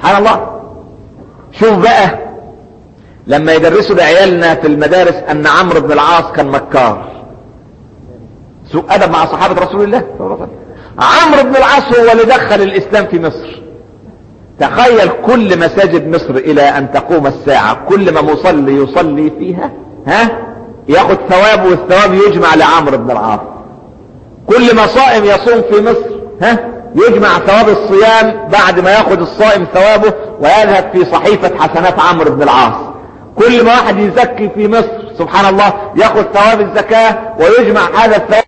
سبحان الله شوف بقى لما يدرسوا لعيالنا في المدارس ان عمرو بن العاص كان مكار سوء ادب مع صحابة رسول الله صلى الله عليه وسلم عمرو بن العاص هو اللي دخل الاسلام في مصر تخيل كل مساجد مصر الى ان تقوم الساعة كل ما مصلي يصلي فيها ها ياخد ثواب والثواب يجمع لعمرو بن العاص كل ما صائم يصوم في مصر ها يجمع ثواب الصيام بعد ما ياخد الصائم ثوابه ويذهب في صحيفة حسنات عمرو بن العاص كل ما واحد يزكي في مصر سبحان الله ياخد ثواب الزكاة ويجمع هذا الثواب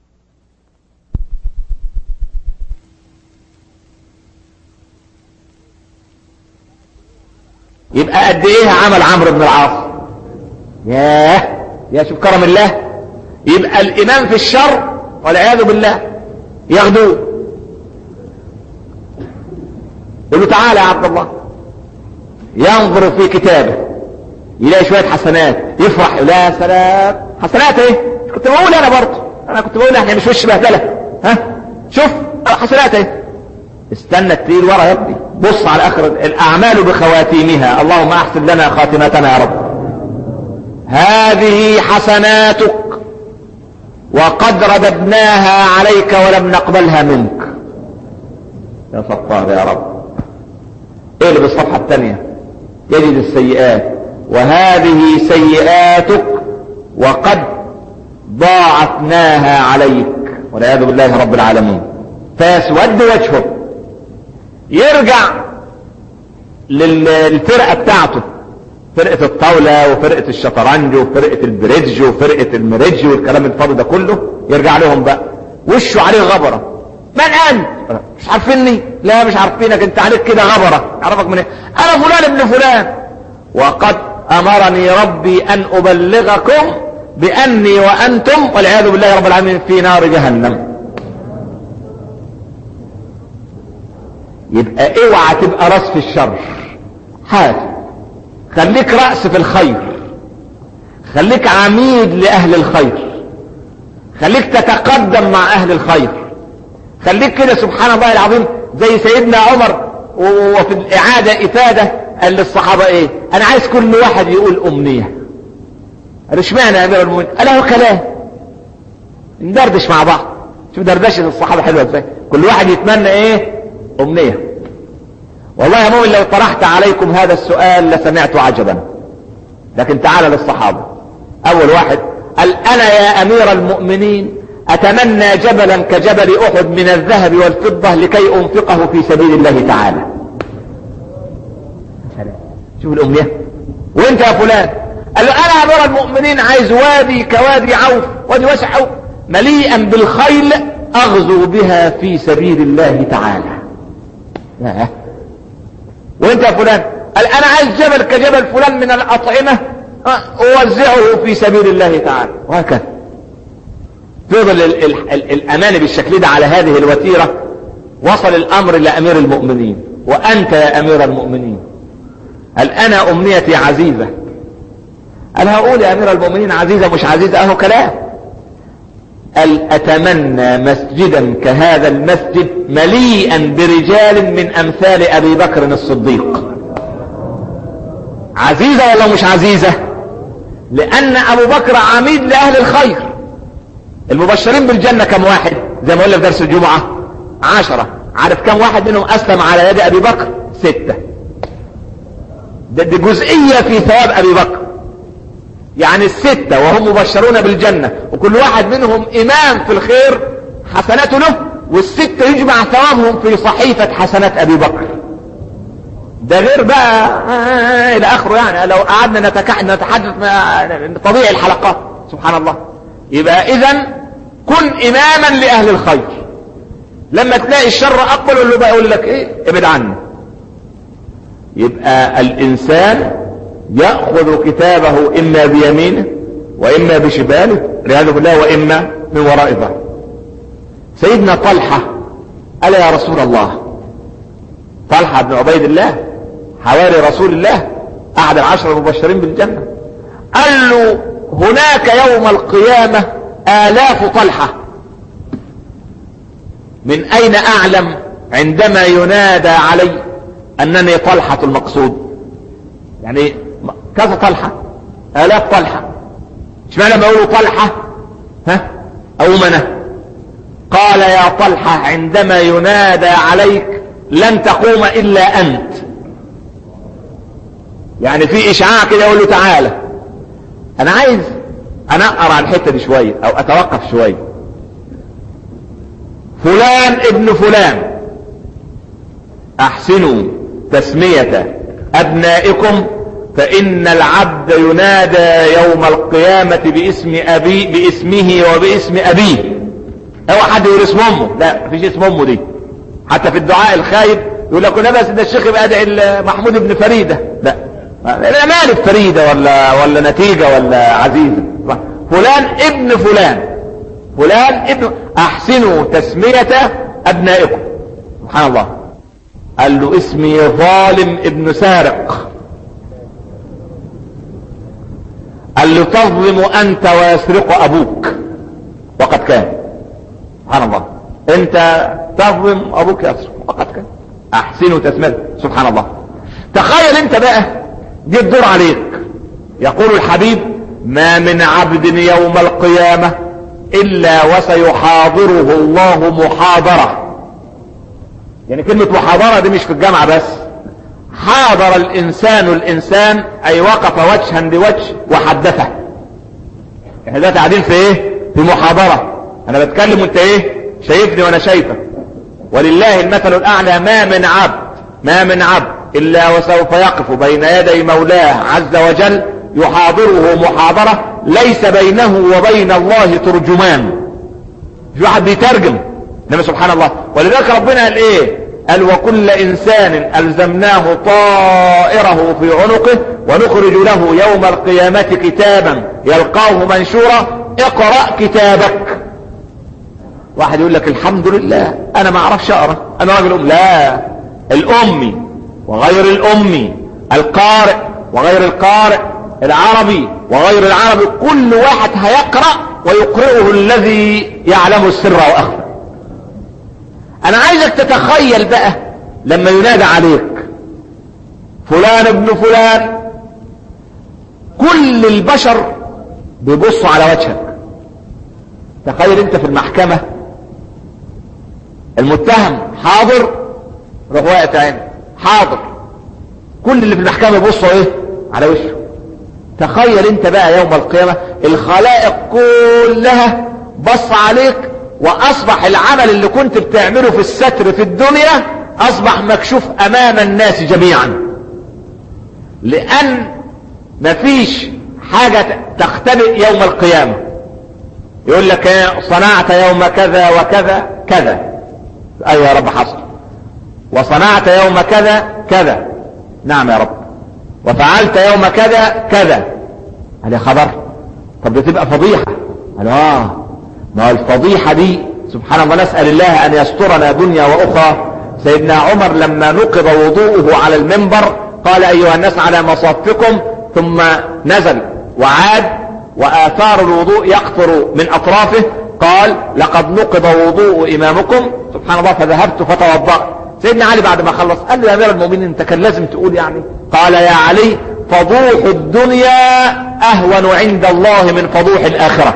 يبقى قد ايه عمل عمرو بن العاص ياه يا شوف كرم الله يبقى الامام في الشر والعياذ بالله ياخدوه يقول له تعالى يا عبد الله ينظر في كتابه يلاقي شوية حسنات يفرح لا سلام حسنات ايه كنت بقول انا برضه انا كنت بقول احنا مش وش بهدله ها شوف حسنات ايه استنى كتير ورا يا ابني بص على اخر الاعمال بخواتيمها اللهم احسن لنا خاتمتنا يا رب هذه حسناتك وقد رددناها عليك ولم نقبلها منك يا ستار يا رب اقلب الصفحة الثانية يجد السيئات وهذه سيئاتك وقد ضاعفناها عليك والعياذ بالله رب العالمين فيسود وجهه يرجع للفرقة بتاعته فرقة الطاولة وفرقة الشطرنج وفرقة البريدج وفرقة المريدج والكلام الفاضي ده كله يرجع لهم بقى وشه عليه غبرة من انت مش عارفيني لا مش عارفينك انت عليك كده غبرة اعرفك من ايه انا فلان ابن فلان وقد امرني ربي ان ابلغكم باني وانتم والعياذ بالله رب العالمين في نار جهنم يبقى اوعى تبقى راس في الشر حاسب خليك رأس في الخير خليك عميد لأهل الخير خليك تتقدم مع أهل الخير خليك كده سبحان الله العظيم زي سيدنا عمر وفي الإعادة إفادة قال للصحابة إيه أنا عايز كل واحد يقول أمنية قال اشمعنى يا أمير المؤمنين قال هو كلام ندردش مع بعض شوف دردشة الصحابة حلوة ازاي كل واحد يتمنى إيه أمنية والله يا مؤمن لو طرحت عليكم هذا السؤال لسمعت عجبا لكن تعال للصحابة اول واحد قال انا يا امير المؤمنين اتمنى جبلا كجبل احد من الذهب والفضة لكي انفقه في سبيل الله تعالى شوف الامنية وانت يا فلان قال له انا يا امير المؤمنين عايز وادي كوادي عوف وادي واسع عوف مليئا بالخيل اغزو بها في سبيل الله تعالى لا وانت يا فلان قال انا عايز جبل كجبل فلان من الاطعمة اوزعه في سبيل الله تعالى وهكذا فضل ال ال ال الامان بالشكل ده على هذه الوتيرة وصل الامر لامير المؤمنين وانت يا امير المؤمنين قال انا امنيتي عزيزة قال هقول يا امير المؤمنين عزيزة مش عزيزة اهو كلام قال اتمنى مسجدا كهذا المسجد مليئا برجال من امثال ابي بكر الصديق عزيزة ولا مش عزيزة لان ابو بكر عميد لاهل الخير المبشرين بالجنة كم واحد زي ما قلنا في درس الجمعة عشرة عارف كم واحد منهم اسلم على يد ابي بكر ستة ده دي جزئية في ثواب ابي بكر يعني الستة وهم مبشرون بالجنة وكل واحد منهم امام في الخير حسناته له والستة يجمع ثوابهم في صحيفة حسنات ابي بكر ده غير بقى آه الى اخره يعني لو قعدنا نتحدث طبيعي الحلقات سبحان الله يبقى اذا كن اماما لاهل الخير لما تلاقي الشر اقبل اللي بقى يقول لك ايه ابعد عنه يبقى الانسان يأخذ كتابه اما بيمينه واما بشماله والعياذ بالله واما من وراء ظهره سيدنا طلحة قال يا رسول الله طلحة بن عبيد الله حواري رسول الله احد العشر المبشرين بالجنة قال له هناك يوم القيامة آلاف طلحة من أين أعلم عندما ينادى علي انني طلحة المقصود يعني كذا طلحة الاف طلحة اشمعنى لما يقولوا طلحة ها او منه قال يا طلحة عندما ينادى عليك لن تقوم الا انت يعني في اشعاع كده يقول له تعالى انا عايز انقر على الحته دي شويه او اتوقف شويه فلان ابن فلان احسنوا تسميه ابنائكم فان العبد ينادى يوم القيامه باسم ابي باسمه وباسم ابيه هو حد يقول اسم امه لا مفيش اسم امه دي حتى في الدعاء الخايب يقول لك انا بس ده الشيخ يبقى ادعي محمود بن فريده لا لا مالك فريده ولا ولا نتيجه ولا عزيزه فلان ابن فلان فلان ابن احسنوا تسميه ابنائكم سبحان الله قال له اسمي ظالم ابن سارق قال له تظلم انت ويسرق ابوك وقد كان سبحان الله انت تظلم ابوك يسرق وقد كان احسنوا تسميه سبحان الله تخيل انت بقى دي الدور عليك يقول الحبيب ما من عبد يوم القيامة الا وسيحاضره الله محاضرة يعني كلمة محاضرة دي مش في الجامعة بس حاضر الانسان الانسان اي وقف وجها لوجه وحدثه احنا دلوقتي قاعدين في ايه في محاضرة انا بتكلم وانت ايه شايفني وانا شايفك ولله المثل الاعلى ما من عبد ما من عبد الا وسوف يقف بين يدي مولاه عز وجل يحاضره محاضرة ليس بينه وبين الله ترجمان في واحد بيترجم انما سبحان الله ولذلك ربنا قال ايه قال وكل انسان الزمناه طائره في عنقه ونخرج له يوم القيامة كتابا يلقاه منشورا اقرأ كتابك واحد يقول لك الحمد لله انا ما اعرفش اقرا انا راجل ام لا الامي وغير الامي القارئ وغير القارئ العربي وغير العربي كل واحد هيقرأ ويقرئه الذي يعلم السر واخفى انا عايزك تتخيل بقى لما ينادى عليك فلان ابن فلان كل البشر بيبصوا على وجهك تخيل انت في المحكمة المتهم حاضر روح واقف عين حاضر كل اللي في المحكمة يبصوا ايه على وشه تخيل انت بقى يوم القيامة الخلائق كلها بص عليك واصبح العمل اللي كنت بتعمله في الستر في الدنيا اصبح مكشوف امام الناس جميعا لان مفيش حاجة تختبئ يوم القيامة يقول لك ايه صنعت يوم كذا وكذا كذا ايوه يا رب حصل وصنعت يوم كذا كذا نعم يا رب وفعلت يوم كذا كذا قال يا خبر طب دي تبقى فضيحة قال اه ما الفضيحة دي سبحان الله نسأل الله ان يسترنا دنيا واخرى سيدنا عمر لما نقض وضوءه على المنبر قال ايها الناس على مصافكم ثم نزل وعاد واثار الوضوء يقطر من اطرافه قال لقد نقض وضوء امامكم سبحان الله فذهبت فتوضأت سيدنا علي بعد ما خلص قال له يا امير المؤمنين انت كان لازم تقول يعني قال يا علي فضوح الدنيا اهون عند الله من فضوح الاخره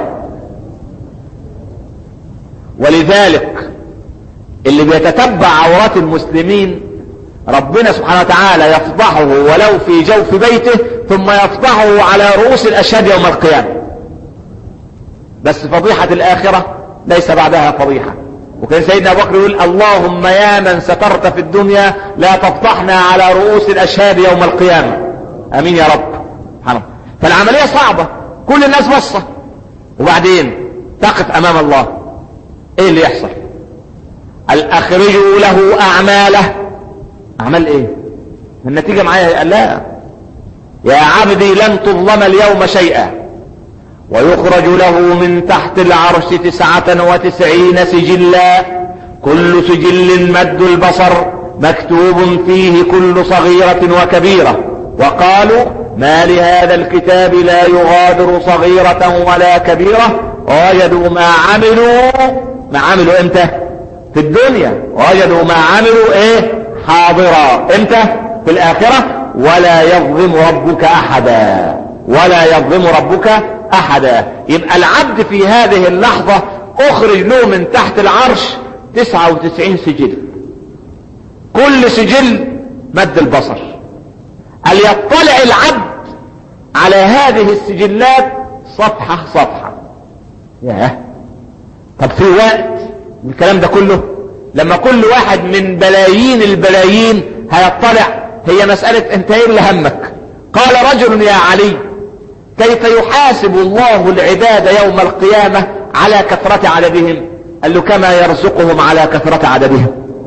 ولذلك اللي بيتتبع عورات المسلمين ربنا سبحانه وتعالى يفضحه ولو في جوف بيته ثم يفضحه على رؤوس الاشهاد يوم القيامة بس فضيحة الاخرة ليس بعدها فضيحة وكان سيدنا ابو بكر يقول اللهم يا من سترت في الدنيا لا تفضحنا على رؤوس الاشهاد يوم القيامة امين يا رب سبحان الله فالعملية صعبة كل الناس بصة وبعدين تقف امام الله ايه اللي يحصل الاخرجوا له اعماله اعمال ايه النتيجة معايا قال لا يا عبدي لن تظلم اليوم شيئا ويخرج له من تحت العرش تسعة وتسعين سجلا كل سجل مد البصر مكتوب فيه كل صغيرة وكبيرة وقالوا ما لهذا الكتاب لا يغادر صغيرة ولا كبيرة ووجدوا ما عملوا ما عملوا امتى في الدنيا ووجدوا ما عملوا ايه حاضرا امتى في الاخرة ولا يظلم ربك احدا ولا يظلم ربك احدا يبقى العبد في هذه اللحظة اخرج له من تحت العرش 99 سجل كل سجل مد البصر هل يطلع العبد على هذه السجلات صفحة صفحة ياه طب في وقت الكلام ده كله لما كل واحد من بلايين البلايين هيطلع هي مسألة انت ايه اللي همك قال رجل يا علي كيف يحاسب الله العباد يوم القيامة على كثرة عددهم قال له كما يرزقهم على كثرة عددهم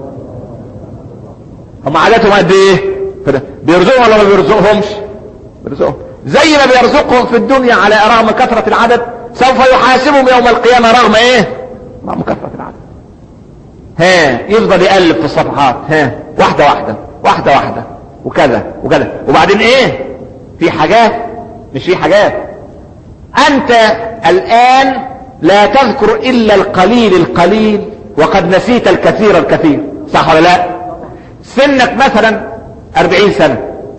هم عددهم قد ايه بيرزقهم ولا ما بيرزقهمش بيرزقهم زي ما بيرزقهم في الدنيا على رغم كثرة العدد سوف يحاسبهم يوم القيامة رغم ايه رغم كثرة العدد ها يفضل يقلب في الصفحات ها واحدة واحدة واحدة واحدة وكذا وكذا وبعدين ايه في حاجات مش في حاجات انت الان لا تذكر الا القليل القليل وقد نسيت الكثير الكثير صح ولا لا سنك مثلا اربعين سنة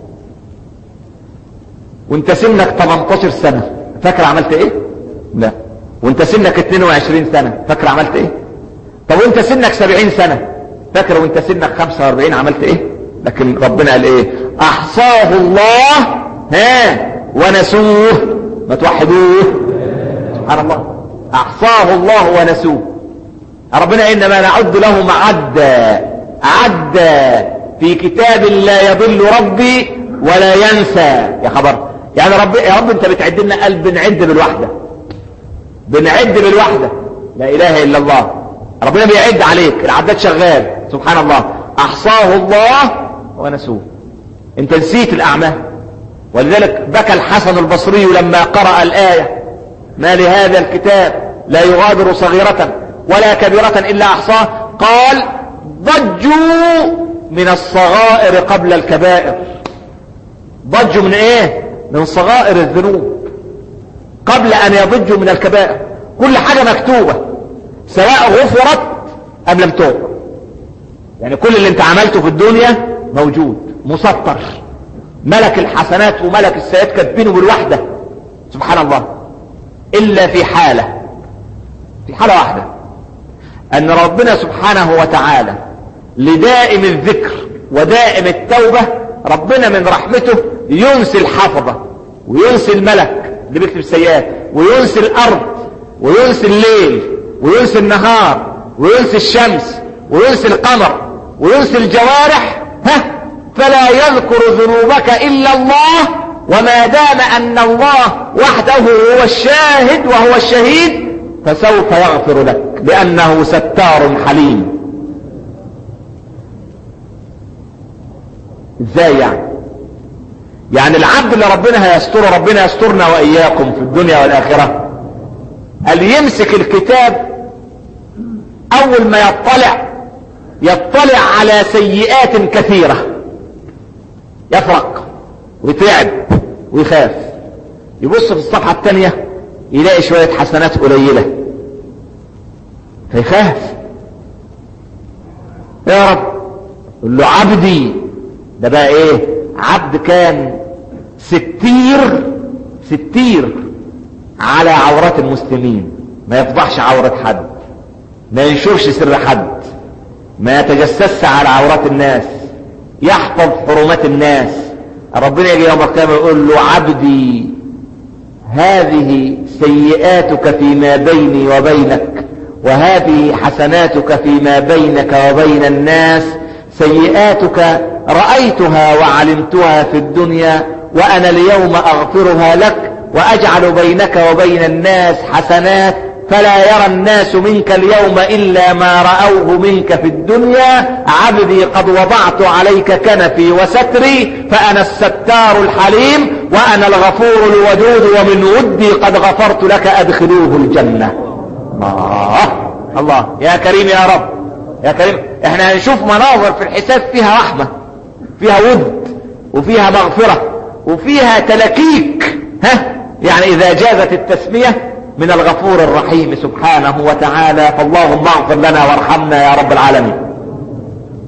وانت سنك 18 سنة فاكر عملت ايه لا وانت سنك 22 سنة فاكر عملت ايه طب وانت سنك 70 سنة فاكر وانت سنك 45 عملت ايه لكن ربنا قال ايه احصاه الله ها ونسوه ما توحدوه سبحان الله احصاه الله ونسوه ربنا انما نعد لهم عدا عدا في كتاب لا يضل ربي ولا ينسى يا خبر يعني رب يا رب انت بتعد لنا قلب بنعد بالوحده بنعد بالوحده لا اله الا الله ربنا بيعد عليك العداد شغال سبحان الله احصاه الله ونسوه انت نسيت الاعمال ولذلك بكى الحسن البصري لما قرأ الآية ما لهذا الكتاب لا يغادر صغيرة ولا كبيرة إلا أحصاه قال ضجوا من الصغائر قبل الكبائر ضجوا من ايه من صغائر الذنوب قبل ان يضجوا من الكبائر كل حاجة مكتوبة سواء غفرت ام لم تغفر يعني كل اللي انت عملته في الدنيا موجود مسطر ملك الحسنات وملك السيئات كاتبينه بالوحدة سبحان الله الا في حالة في حالة واحدة ان ربنا سبحانه وتعالى لدائم الذكر ودائم التوبة ربنا من رحمته ينسي الحفظة وينسي الملك اللي بيكتب السيئات وينسي الارض وينسي الليل وينسي النهار وينسي الشمس وينسي القمر وينسي الجوارح ها فلا يذكر ذنوبك الا الله وما دام ان الله وحده هو الشاهد وهو الشهيد فسوف يغفر لك لانه ستار حليم ازاي يعني يعني العبد اللي ربنا هيستره ربنا يسترنا واياكم في الدنيا والاخرة قال يمسك الكتاب اول ما يطلع يطلع على سيئات كثيرة يفرق ويترعب ويخاف يبص في الصفحة الثانية يلاقي شوية حسنات قليلة فيخاف يا رب يقول له عبدي ده بقى ايه عبد كان ستير ستير على عورات المسلمين ما يفضحش عورة حد ما ينشرش سر حد ما يتجسس على عورات الناس يحفظ حرمات الناس ربنا يجي يوم القيامة يقول له عبدي هذه سيئاتك فيما بيني وبينك وهذه حسناتك فيما بينك وبين الناس سيئاتك رأيتها وعلمتها في الدنيا وأنا اليوم أغفرها لك وأجعل بينك وبين الناس حسنات فلا يرى الناس منك اليوم إلا ما رأوه منك في الدنيا عبدي قد وضعت عليك كنفي وستري فأنا الستار الحليم وأنا الغفور الودود ومن ودي قد غفرت لك أدخلوه الجنة الله الله يا كريم يا رب يا كريم احنا هنشوف مناظر في الحساب فيها رحمة فيها ود وفيها مغفرة وفيها تلكيك ها يعني اذا جازت التسمية من الغفور الرحيم سبحانه وتعالى فاللهم اغفر لنا وارحمنا يا رب العالمين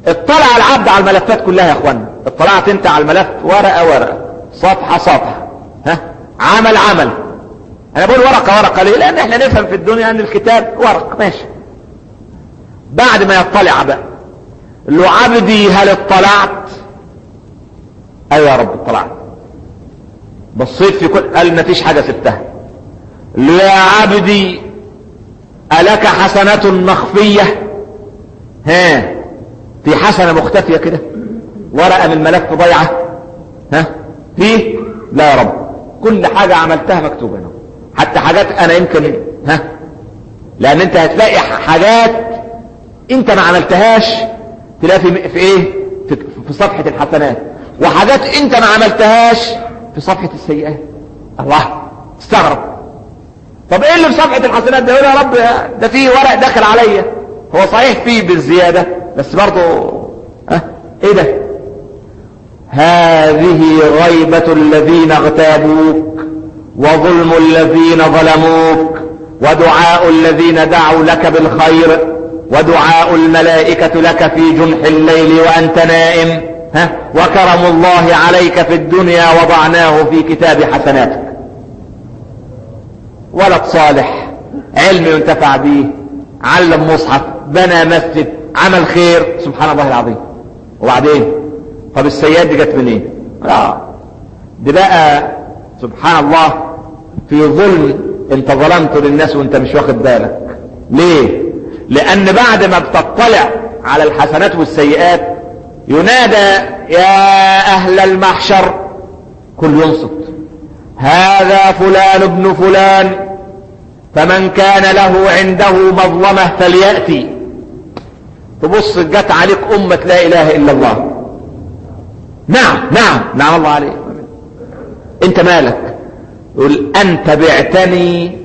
اطلع العبد على الملفات كلها يا اخوانا اطلعت انت على الملف ورقة ورقة صفحة صفحة ها عمل عمل انا بقول ورقة ورقة ليه لان احنا نفهم في الدنيا ان الكتاب ورق ماشي بعد ما يطلع بقى له عبدي هل اطلعت ايوه يا رب اطلعت بصيت في كل قال ما فيش حاجة سبتها يا عبدي ألك حسنة مخفية ها في حسنة مختفية كده ورقة من الملف ضيعة ها في لا يا رب كل حاجة عملتها مكتوبة هنا حتى حاجات انا يمكن ها لان انت هتلاقي حاجات انت ما عملتهاش تلاقي في, في ايه في, في صفحة الحسنات وحاجات انت ما عملتهاش في صفحة السيئات الله استغرب طب ايه اللي في صفحة الحسنات ده يقول يا رب ده فيه ورق دخل عليا هو صحيح فيه بالزيادة بس برضه ها ايه ده هذه غيبة الذين اغتابوك وظلم الذين ظلموك ودعاء الذين دعوا لك بالخير ودعاء الملائكة لك في جنح الليل وأنت نائم ها وكرم الله عليك في الدنيا وضعناه في كتاب حسناتك ولد صالح علم ينتفع به علم مصحف بنى مسجد عمل خير سبحان الله العظيم وبعدين طب السيئات دي جت منين اه دي بقى سبحان الله في ظلم انت ظلمته للناس وانت مش واخد بالك ليه لان بعد ما بتطلع على الحسنات والسيئات ينادى يا اهل المحشر كل ينصت هذا فلان ابن فلان فمن كان له عنده مظلمة فليأتي تبص جت عليك أمة لا إله إلا الله نعم نعم نعم الله عليك انت مالك يقول انت بعتني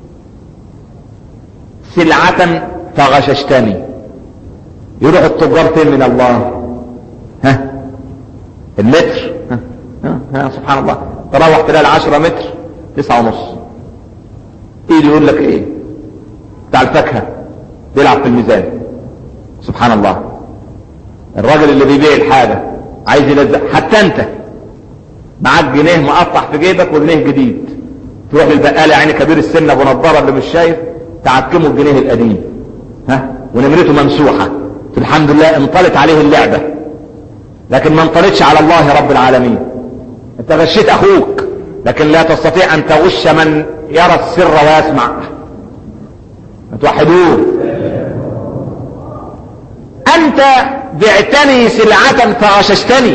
سلعة فغششتني يروح التجار فين من الله ها المتر ها, ها, ها سبحان الله تروح تلاقي العشرة متر تسعة ونص ايه اللي يقول لك ايه بتاع الفاكهة بيلعب في الميزان سبحان الله الراجل اللي بيبيع الحاجة عايز يلزق حتى انت معاك جنيه مقطع في جيبك وجنيه جديد تروح للبقالة يعني كبير السن ابو نضاره اللي مش شايف تعكمه الجنيه القديم ها ونمرته ممسوحة الحمد لله انطلت عليه اللعبة لكن ما انطلتش على الله رب العالمين انت غشيت اخوك لكن لا تستطيع ان تغش من يرى السر ويسمع توحدوه انت بعتني سلعة فغششتني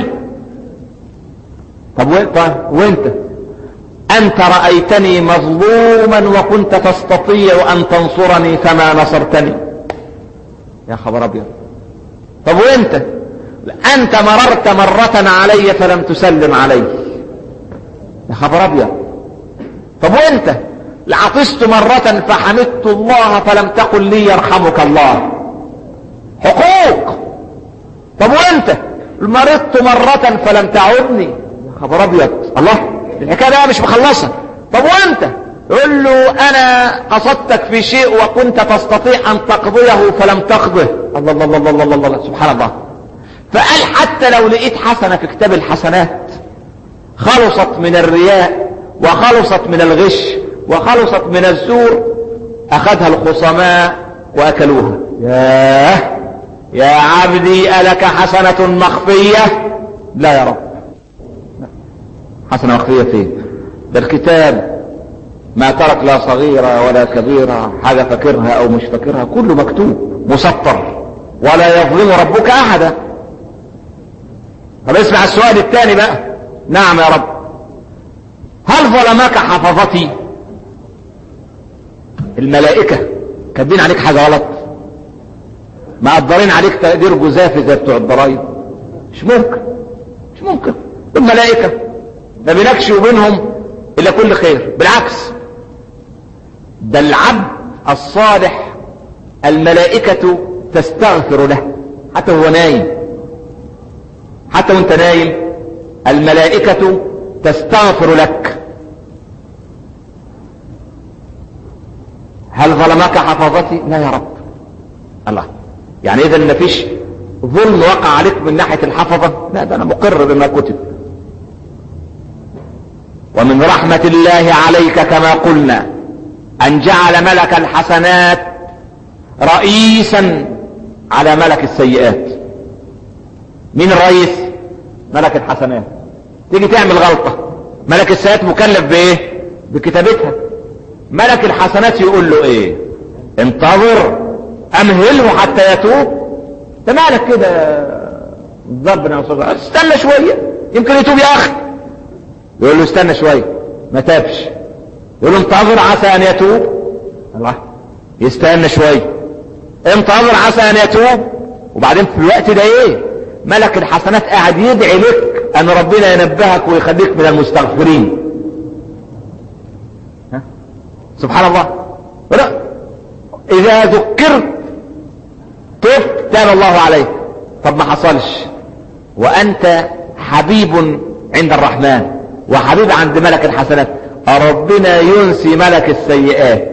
طب وانت وانت انت رأيتني مظلوما وكنت تستطيع ان تنصرني فما نصرتني يا خبر ابيض طب وانت انت مررت مرة علي فلم تسلم علي يا خبر ابيض طب وانت لعطست مرة فحمدت الله فلم تقل لي يرحمك الله حقوق طب وانت مرضت مرة فلم تعودني يا خبر ابيض الله الحكايه بقى مش مخلصه طب وانت يقول له انا قصدتك في شيء وكنت تستطيع ان تقضيه فلم تقضه الله الله الله الله الله, الله. سبحان الله فقال حتى لو لقيت حسنة في كتاب الحسنات خلصت من الرياء وخلصت من الغش وخلصت من الزور اخذها الخصماء واكلوها ياه يا عبدي ألك حسنة مخفية لا يا رب حسنة مخفية فين ده الكتاب ما ترك لا صغيرة ولا كبيرة حاجة فاكرها او مش فاكرها كله مكتوب مسطر ولا يظلم ربك احدا طب اسمع السؤال الثاني بقى نعم يا رب هل ظلمك حفظتي الملائكة كاتبين عليك حاجة غلط مقدرين عليك تقدير جزافي زي بتوع الضرايب مش ممكن مش ممكن الملائكة ما بينكش وبينهم الا كل خير بالعكس ده العبد الصالح الملائكة تستغفر له حتى هو نايم حتى وانت نايم الملائكة تستغفر لك هل ظلمك حفظتي لا يا رب الله يعني اذا ما فيش ظلم وقع عليك من ناحية الحفظة لا ده انا مقر بما كتب ومن رحمة الله عليك كما قلنا ان جعل ملك الحسنات رئيسا على ملك السيئات مين الرئيس ملك الحسنات تيجي تعمل غلطة ملك السيئات مكلف بايه بكتابتها ملك الحسنات يقول له ايه انتظر امهله حتى يتوب انت مالك كده ربنا يصدق استنى شوية يمكن يتوب يا اخي يقول له استنى شوية ما تابش يقول له انتظر عسى ان يتوب الله يستنى شوية انتظر عسى ان يتوب وبعدين في الوقت ده ايه ملك الحسنات قاعد يدعي لك ان ربنا ينبهك ويخليك من المستغفرين ها؟ سبحان الله لا اذا ذكرت تبت تاب الله عليك طب ما حصلش وانت حبيب عند الرحمن وحبيب عند ملك الحسنات ربنا ينسي ملك السيئات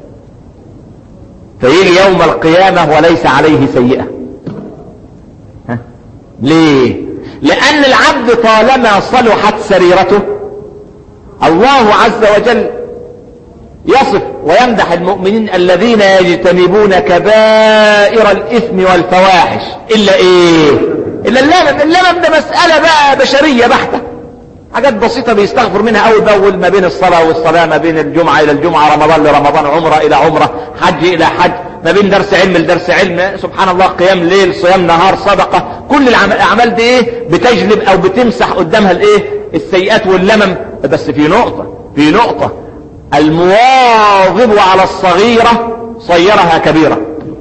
فيجي يوم القيامة وليس عليه سيئة ها؟ ليه لان العبد طالما صلحت سريرته الله عز وجل يصف ويمدح المؤمنين الذين يجتنبون كبائر الاثم والفواحش الا ايه الا اللمم اللمم ده مسألة بقى بشرية بحتة حاجات بسيطة بيستغفر منها اول باول ما بين الصلاة والصلاة ما بين الجمعة الى الجمعة رمضان لرمضان عمرة الى عمرة حج الى حج ما بين درس علم لدرس علم سبحان الله قيام ليل صيام نهار صدقة كل الاعمال دي ايه بتجلب او بتمسح قدامها الايه السيئات واللمم بس في نقطة في نقطة المواظب على الصغيرة صيرها كبيرة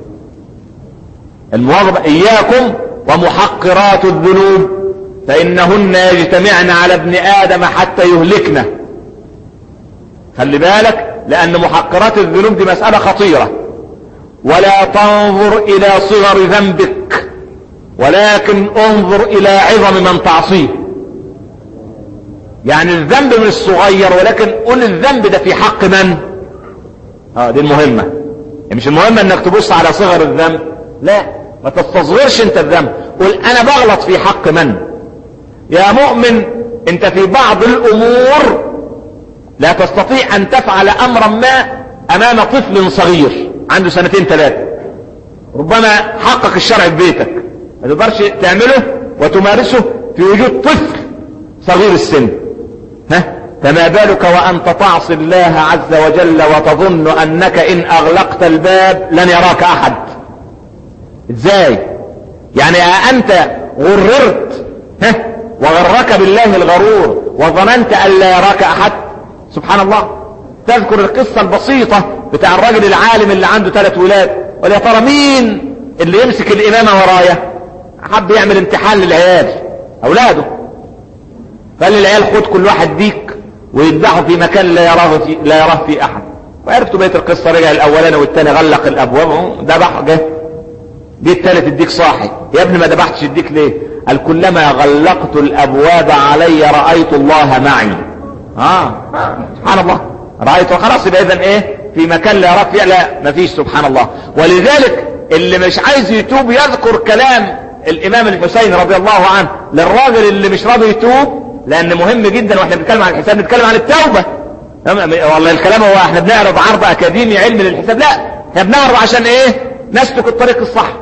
المواظب اياكم ومحقرات الذنوب فانهن يجتمعن على ابن ادم حتى يهلكنا خلي بالك لان محقرات الذنوب دي مسألة خطيرة ولا تنظر الى صغر ذنبك ولكن انظر الى عظم من تعصيه يعني الذنب مش صغير ولكن قول الذنب ده في حق من اه دي المهمة يعني مش المهمة انك تبص على صغر الذنب لا ما تستصغرش انت الذنب قول انا بغلط في حق من يا مؤمن انت في بعض الامور لا تستطيع ان تفعل امرا ما امام طفل صغير عنده سنتين ثلاثة ربما حقق الشرع في بيتك ما تقدرش تعمله وتمارسه في وجود طفل صغير السن ها فما بالك وانت تعصي الله عز وجل وتظن انك ان اغلقت الباب لن يراك احد ازاي يعني انت غررت ها وغرك بالله الغرور وظننت ان لا يراك احد سبحان الله تذكر القصة البسيطة بتاع الراجل العالم اللي عنده ثلاث ولاد ولا ترى مين اللي يمسك الامامة ورايا حب يعمل امتحان للعيال اولاده قال للعيال خد كل واحد ديك ويذبحه في مكان لا يراه في لا يراه في احد وعرفتوا بيت القصه رجع الاولاني والثاني غلق الابواب ذبح جه جه الثالث الديك صاحي يا ابني ما ذبحتش الديك ليه قال كلما غلقت الابواب علي رايت الله معي اه سبحان الله رايت خلاص يبقى اذا ايه في مكان لا يراه فيه لا ما فيش سبحان الله ولذلك اللي مش عايز يتوب يذكر كلام الامام الحسين رضي الله عنه للراجل اللي مش راضي يتوب لان مهم جدا واحنا بنتكلم عن الحساب بنتكلم عن التوبة والله الكلام هو احنا بنعرض عرض اكاديمي علمي للحساب لا احنا بنعرض عشان ايه نسلك الطريق الصح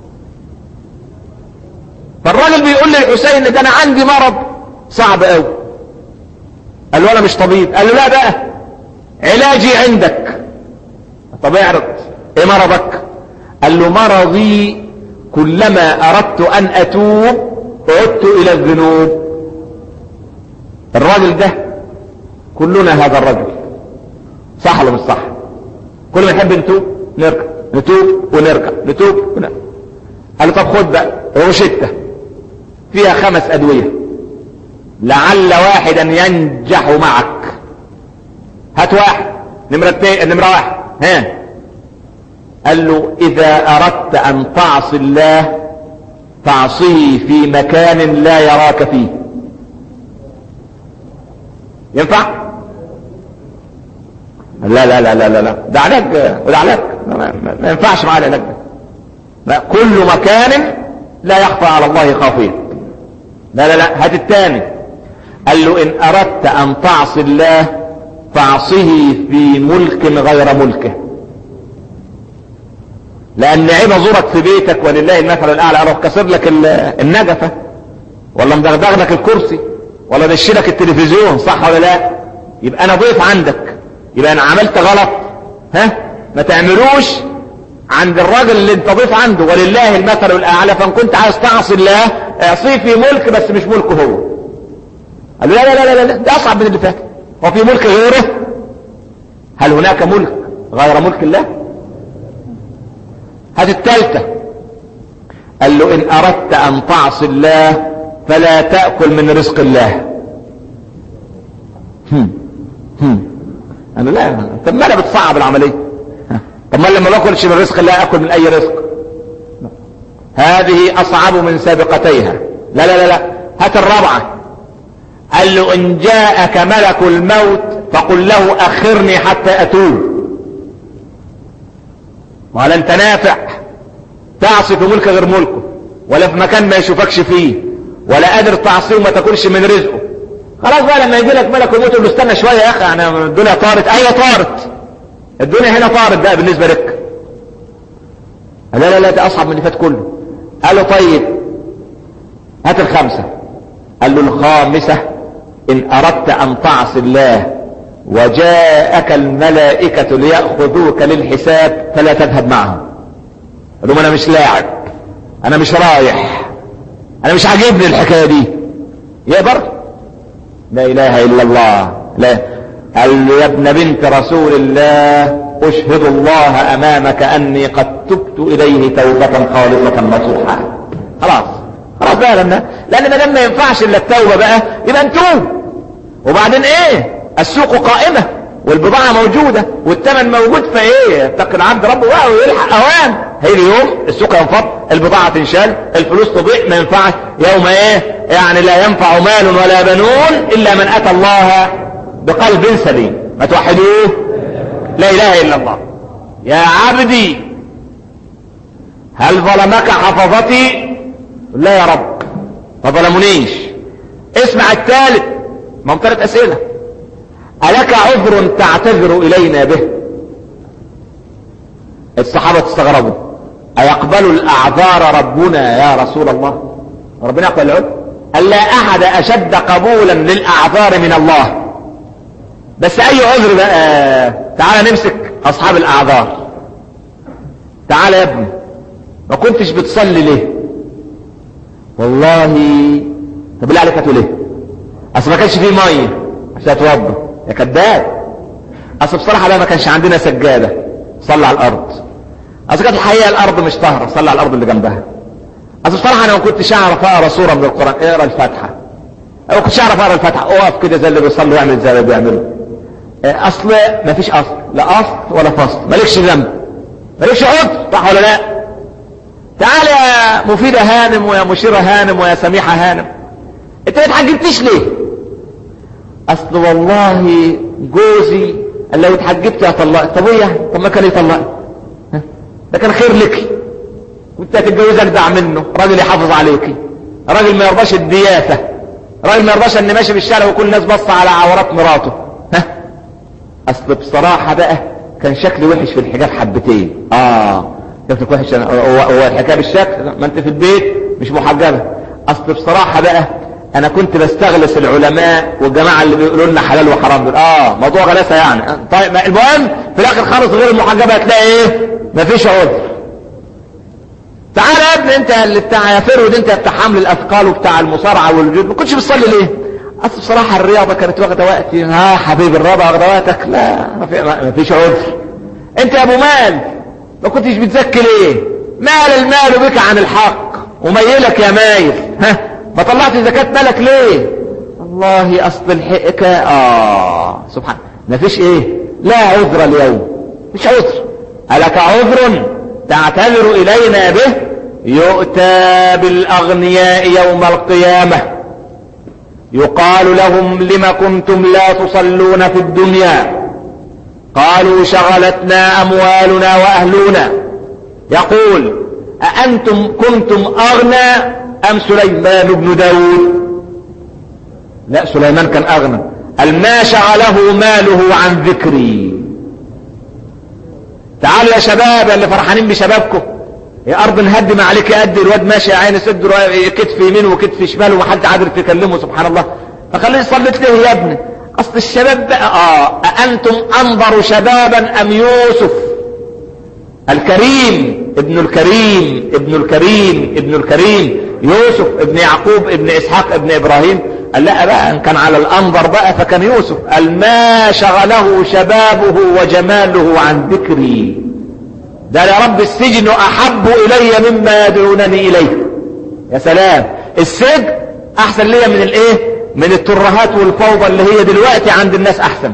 فالراجل بيقول للحسين ده انا عندي مرض صعب قوي قال له انا مش طبيب قال له لا بقى علاجي عندك طب اعرض ايه مرضك قال له مرضي كلما اردت ان اتوب عدت الى الذنوب الراجل ده كلنا هذا الرجل صح ولا مش صح كل ما نحب نتوب نرجع نتوب ونرجع نتوب ونرجع قال طب خد بقى روشته فيها خمس ادويه لعل واحدا ينجح معك هات واحد نمرة اتنين نمرة واحد ها قال له اذا اردت ان تعصي الله تعصيه في مكان لا يراك فيه ينفع لا لا لا لا لا لا ده علاج وده علاج ما, ما ينفعش معاه العلاج ده لا كل مكان لا يخفى على الله خافية لا لا لا هات الثاني قال له ان اردت ان تعصي الله فاعصه في ملك غير ملكه لان عيب ازورك في بيتك ولله المثل الاعلى اروح كسر لك النجفه ولا مدغدغ لك الكرسي ولا دش لك التلفزيون صح ولا لا يبقى انا ضيف عندك يبقى انا عملت غلط ها ما تعملوش عند الراجل اللي انت ضيف عنده ولله المثل الاعلى فان كنت عايز تعصي الله اعصيه في ملك بس مش ملكه هو قال له لا لا لا لا, لا ده اصعب من اللي فات هو في ملك غيره هل هناك ملك غير ملك الله هذه الثالثة قال له ان اردت ان تعصي الله فلا تأكل من رزق الله هم هم انا لا طب ما انا بتصعب العملية طب ما لما باكلش من رزق الله اكل من اي رزق هذه اصعب من سابقتيها لا لا لا لا هات الرابعة قال له ان جاءك ملك الموت فقل له اخرني حتى اتوب وهل انت نافع تعصي في ملك غير ملكه ولا في مكان ما يشوفكش فيه ولا قادر تعصيه وما تاكلش من رزقه خلاص بقى لما يجي لك ملك الموت يقول له استنى شويه يا اخي انا الدنيا طارت ايوه طارت الدنيا هنا طارت بقى بالنسبه لك لا لا لا ده اصعب من اللي فات كله قال له طيب هات الخمسه قال له الخامسه ان اردت ان تعصي الله وجاءك الملائكة ليأخذوك للحساب فلا تذهب معهم قال لهم انا مش لاعب انا مش رايح انا مش عاجبني الحكاية دي يا برضه لا اله الا الله لا قال له يا ابن بنت رسول الله اشهد الله امامك اني قد تبت اليه توبة خالصة نصوحا خلاص خلاص بقى لما لان ما دام ما ينفعش الا التوبة بقى يبقى نتوب وبعدين ايه السوق قائمة والبضاعة موجودة والثمن موجود فايه يتقي العبد ربه بقى ويلحق اوان هيجي يوم السوق ينفض البضاعة تنشال الفلوس تضيع ما ينفعش يوم ايه يعني لا ينفع مال ولا بنون الا من اتى الله بقلب سليم ما توحدوه لا اله الا الله يا عبدي هل ظلمك حفظتي لا يا رب ما ظلمونيش اسمع الثالث ما هم ثلاث اسئله ألك عذر تعتذر إلينا به الصحابة استغربوا أيقبل الأعذار ربنا يا رسول الله ربنا يقبل العذر قال لا أحد أشد قبولا للأعذار من الله بس أي عذر بقى تعال نمسك أصحاب الأعذار تعال يا ابني ما كنتش بتصلي ليه والله طب بالله عليك هتقول ايه اصل ما كانش فيه ميه عشان اتوضى يا كذاب اصل بصراحه بقى ما كانش عندنا سجاده صلى على الارض اصل كانت الحقيقه الارض مش طاهره صلى على الارض اللي جنبها اصل بصراحه انا ما كنتش اعرف اقرا سوره من القران اقرا الفاتحه أو ما كنتش اعرف اقرا الفاتحه اقف كده زي اللي بيصلوا يعمل زي اللي بيعملوا اصل ما فيش اصل لا اصل ولا فصل مالكش ذنب مالكش عذر صح ولا لا تعال يا مفيدة هانم ويا مشيرة هانم ويا سميحة هانم انت ما اتحجبتش ليه اصل والله جوزي قال لو اتحجبت يا طلقت طب ايه طب ما كان يطلقني ده كان خير لك كنت هتتجوز اجدع منه راجل يحافظ عليكي راجل ما يرضاش الدياثة راجل ما يرضاش ان ماشي في الشارع وكل الناس بص على عورات مراته ها اصل بصراحة بقى كان شكلي وحش في الحجاب حبتين اه شكلك وحش هو, هو الحكايه بالشكل ما انت في البيت مش محجبه اصل بصراحه بقى انا كنت بستغلس العلماء والجماعه اللي بيقولوا لنا حلال وحرام دول اه موضوع غلاسه يعني طيب المهم في الاخر خالص غير المحجبه هتلاقي ايه مفيش عذر تعال يا ابني انت اللي بتاع يا فرود انت بتاع حمل الاثقال وبتاع المصارعه والوجود ما كنتش بتصلي ليه اصل بصراحه الرياضه كانت واخده وقتي ها حبيبي الرياضه واخده وقتك لا ما فيش عذر انت يا ابو مال ما كنتش بتزكي ليه مال المال بك عن الحق وميلك يا مايل ها ما طلعت زكاة مالك ليه والله اصل الحقك اه سبحان ما فيش ايه لا عذر اليوم مش عذر ألك عذر تعتذر إلينا به يؤتى بالأغنياء يوم القيامة يقال لهم لم كنتم لا تصلون في الدنيا قالوا شغلتنا أموالنا وأهلنا يقول أأنتم كنتم أغنى أم سليمان بن داود لا سليمان كان أغنى قال ما شغله ماله عن ذكري تعالوا يا شباب اللي فرحانين بشبابكم يا أرض نهدم عليك قد الواد ماشي يا عيني صدره كتف يمين وكتف شمال ومحد عادر يكلمه سبحان الله فخليه صليت له يا ابني أصل الشباب بقى آه أأنتم أنظر شبابا أم يوسف الكريم ابن الكريم ابن الكريم ابن الكريم يوسف ابن يعقوب ابن إسحاق ابن إبراهيم قال لا بقى ان كان على الانظر بقى فكان يوسف قال ما شغله شبابه وجماله عن ذكري ده يا رب السجن احب الي مما يدعونني اليه يا سلام السجن احسن ليا من الايه من الترهات والفوضى اللي هي دلوقتي عند الناس احسن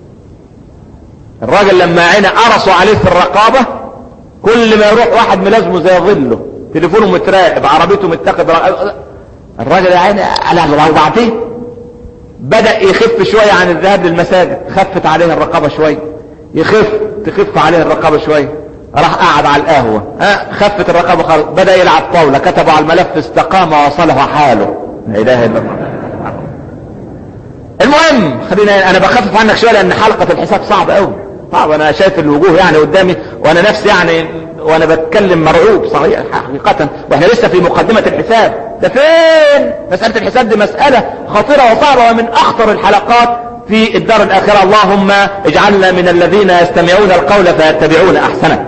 الراجل لما عينه قرصوا عليه في الرقابة كل ما يروح واحد ملازمه زي ظله تليفونه متراقب عربيته متاخد الراجل يا عيني قال وبعدين بدأ يخف شوية عن الذهاب للمساجد خفت عليه الرقابة شوية يخف تخف عليه الرقابة شوية راح قعد على القهوة ها خفت الرقابة خالص بدأ يلعب طاولة كتبوا على الملف استقام وصلح حاله لا اله الا الله المهم خلينا انا بخفف عنك شوية لان حلقة الحساب صعبة قوي صعب انا شايف الوجوه يعني قدامي وانا نفسي يعني وانا بتكلم مرعوب صحيح حقيقة واحنا لسه في مقدمة الحساب ده فين مسألة الحساب دي مسألة خطيرة وصعبة ومن اخطر الحلقات في الدار الاخرة اللهم اجعلنا من الذين يستمعون القول فيتبعون احسنه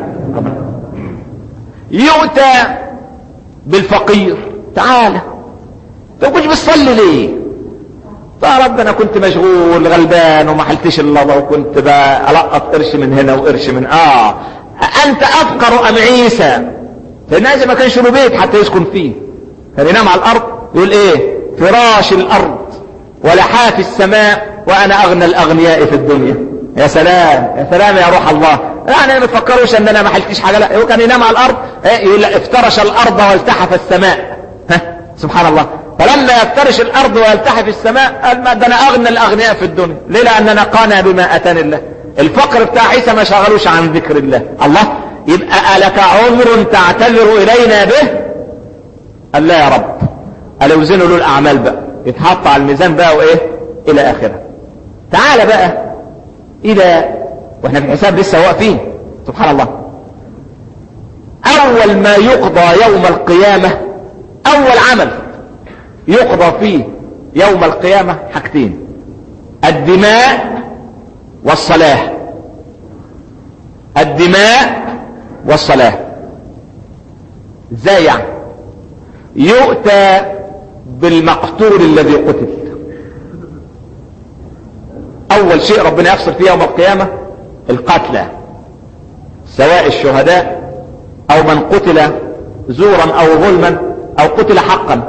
يؤتى بالفقير تعالى طب مش بتصلي ليه يا رب انا كنت مشغول غلبان وما حلتش الا الله وكنت بلقط قرش من هنا وقرش من اه انت افقر ام عيسى لان عيسى ما كانش له بيت حتى يسكن فيه كان ينام على الارض يقول ايه فراش الارض ولحاف السماء وانا اغنى الاغنياء في الدنيا يا سلام يا سلام يا روح الله يعني ما تفكروش ان انا ما حلتش حاجه لا هو كان ينام على الارض ايه يقول افترش الارض والتحف السماء ها سبحان الله فلما يفترش الارض ويلتحف السماء قال ما ده انا اغنى الاغنياء في الدنيا ليه لاننا قانا بما اتاني الله الفقر بتاع عيسى ما شغلوش عن ذكر الله الله يبقى ألك عذر تعتذر إلينا به قال لا يا رب قال اوزنوا له الأعمال بقى يتحط على الميزان بقى وإيه إلى آخره تعال بقى إلى وإحنا في الحساب لسه واقفين سبحان الله أول ما يقضى يوم القيامة أول عمل يقضى فيه يوم القيامة حاجتين الدماء والصلاة الدماء والصلاة ازاي يعني يؤتى بالمقتول الذي قتل اول شيء ربنا يفصل فيه يوم القيامة القتلى سواء الشهداء او من قتل زورا او ظلما او قتل حقا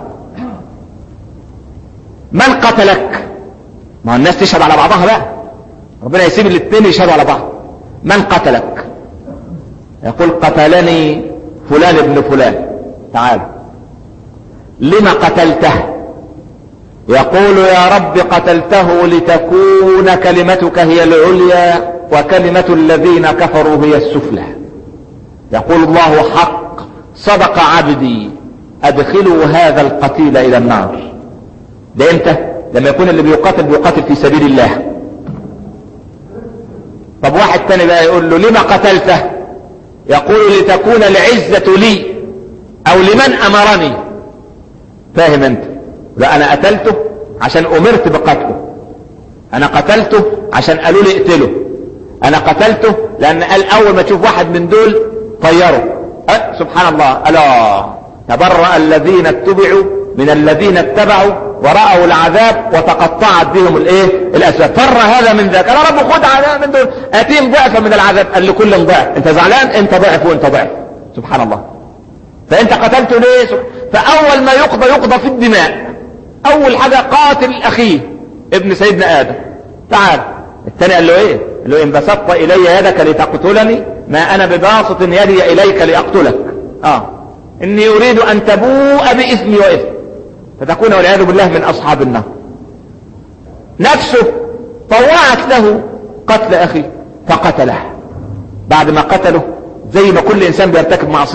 من قتلك ما الناس تشهد على بعضها بقى ربنا يسيب الاثنين يشهدوا على بعض من قتلك يقول قتلني فلان ابن فلان تعال لما قتلته يقول يا رب قتلته لتكون كلمتك هي العليا وكلمة الذين كفروا هي السفلى يقول الله حق صدق عبدي ادخلوا هذا القتيل الى النار ده امتى لما يكون اللي بيقاتل بيقاتل في سبيل الله طب واحد تاني بقى يقول له لما قتلته يقول لتكون العزة لي او لمن امرني فاهم انت لا انا قتلته عشان امرت بقتله انا قتلته عشان قالوا لي اقتله انا قتلته لان قال اول ما تشوف واحد من دول طيره أه سبحان الله الا تبرأ الذين اتبعوا من الذين اتبعوا ورأوا العذاب وتقطعت بهم الايه الاسباب فر هذا من ذاك انا رب خد عذاب من دول اتيهم ضعفا من العذاب قال لكل ضعف انت زعلان انت ضعف وانت ضعف سبحان الله فانت قتلته ليه فاول ما يقضى يقضى في الدماء اول حاجة قاتل اخيه ابن سيدنا ادم تعال الثاني قال له ايه قال له ان بسطت الي يدك لتقتلني ما انا بباسط يدي اليك لاقتلك اه اني اريد ان تبوء باثمي واثم فتكون والعياذ بالله من اصحاب النار نفسه طوعت له قتل اخيه فقتله بعد ما قتله زي ما كل انسان بيرتكب معصية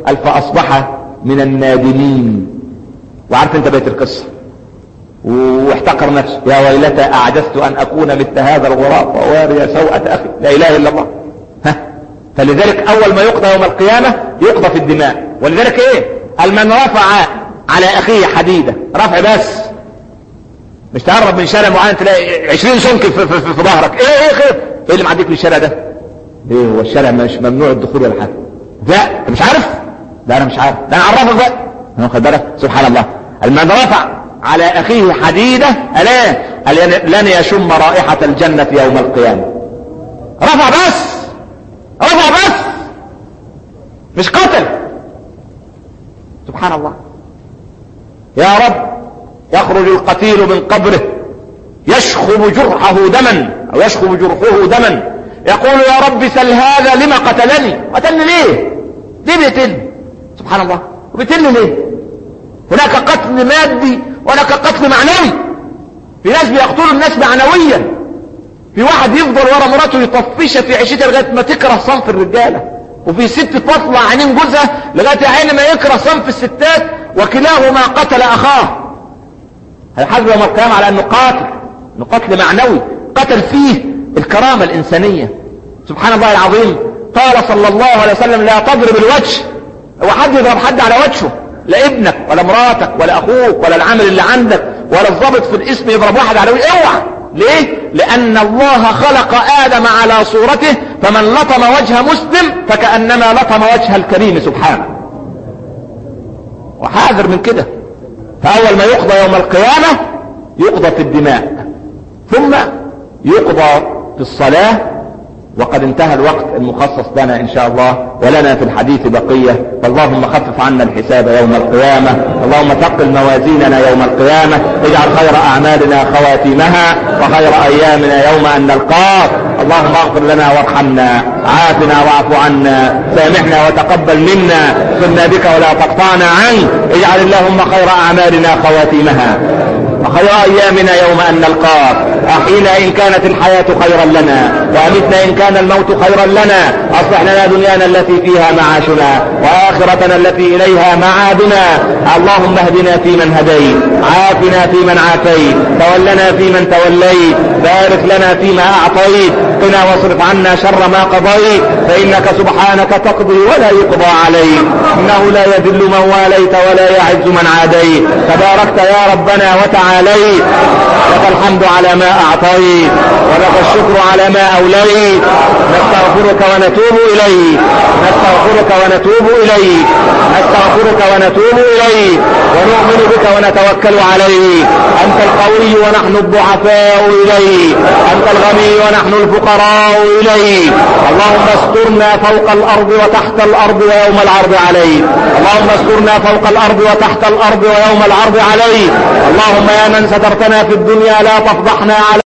قال فاصبح من النادمين وعارف انت بيت القصة واحتقر نفسه يا ويلتى اعجزت ان اكون مثل هذا الغراب وواري سوءة اخي لا اله الا الله ها فلذلك اول ما يقضى يوم القيامة يقضى في الدماء ولذلك ايه المن رفع على اخيه حديدة رفع بس مش تقرب من شارع معين تلاقي 20 سنك في, في, في, في ظهرك ايه ايه خير ايه اللي معديك من الشارع ده ايه هو الشارع مش ممنوع الدخول ولا حاجه لا انت مش عارف لا انا مش عارف ده انا اعرفك بقى واخد بالك سبحان الله المن رفع على اخيه حديدة الا لن يشم رائحة الجنة يوم القيامة رفع بس رفع بس مش قتل سبحان الله يا رب يخرج القتيل من قبره يشخب جرحه دما او يشخب جرحه دما يقول يا رب سل هذا لما قتلني قتلني ليه ليه بيقتلني سبحان الله وبيقتلني ليه هناك قتل مادي وهناك قتل معنوي في ناس بيقتلوا الناس معنويا في واحد يفضل ورا مراته يطفشها في عيشتها لغايه ما تكره صنف الرجاله وفي ست تطلع عينين جوزها لغايه عين ما يكره صنف الستات وكلاهما قتل اخاه هيحاسب يوم القيامه على انه قاتل انه قتل معنوي قتل فيه الكرامه الانسانيه سبحان الله العظيم قال صلى الله عليه وسلم لا تضرب الوجه هو حد يضرب حد على وجهه لا ابنك ولا مراتك ولا اخوك ولا العامل اللي عندك ولا الضابط في الاسم يضرب واحد على وجهه اوعى ليه لان الله خلق ادم على صورته فمن لطم وجه مسلم فكانما لطم وجه الكريم سبحانه وحاذر من كده فاول ما يقضى يوم القيامه يقضى في الدماء ثم يقضى في الصلاه وقد انتهى الوقت المخصص لنا ان شاء الله ولنا في الحديث بقية فاللهم خفف عنا الحساب يوم القيامة اللهم ثقل موازيننا يوم القيامة اجعل خير اعمالنا خواتيمها وخير ايامنا يوم ان نلقاك اللهم اغفر لنا وارحمنا عافنا واعف عنا سامحنا وتقبل منا صرنا بك ولا تقطعنا عنك اجعل اللهم خير اعمالنا خواتيمها وخير ايامنا يوم ان نلقاك احينا ان كانت الحياة خيرا لنا وامتنا ان كان الموت خيرا لنا اصلح لنا دنيانا التي فيها معاشنا واخرتنا التي اليها معادنا اللهم اهدنا فيمن هديت عافنا فيمن عافيت تولنا فيمن توليت بارك لنا فيما اعطيت قنا واصرف عنا شر ما قضيت فانك سبحانك تقضي ولا يقضى عليك انه لا يذل من واليت ولا يعز من عاديت تباركت يا ربنا وتعاليت لك الحمد على ما اعطيت ولك الشكر على ما اوليت نستغفرك ونتوب اليك نستغفرك ونتوب اليك نستغفرك ونتوب اليك ونؤمن بك ونتوكل عليك انت القوي ونحن الضعفاء اليك انت الغني ونحن الفقراء اليك اللهم استرنا فوق الارض وتحت الارض ويوم العرض عليك اللهم استرنا فوق الارض وتحت الارض ويوم العرض عليك اللهم يا من سترتنا في الدنيا لا تفضحنا على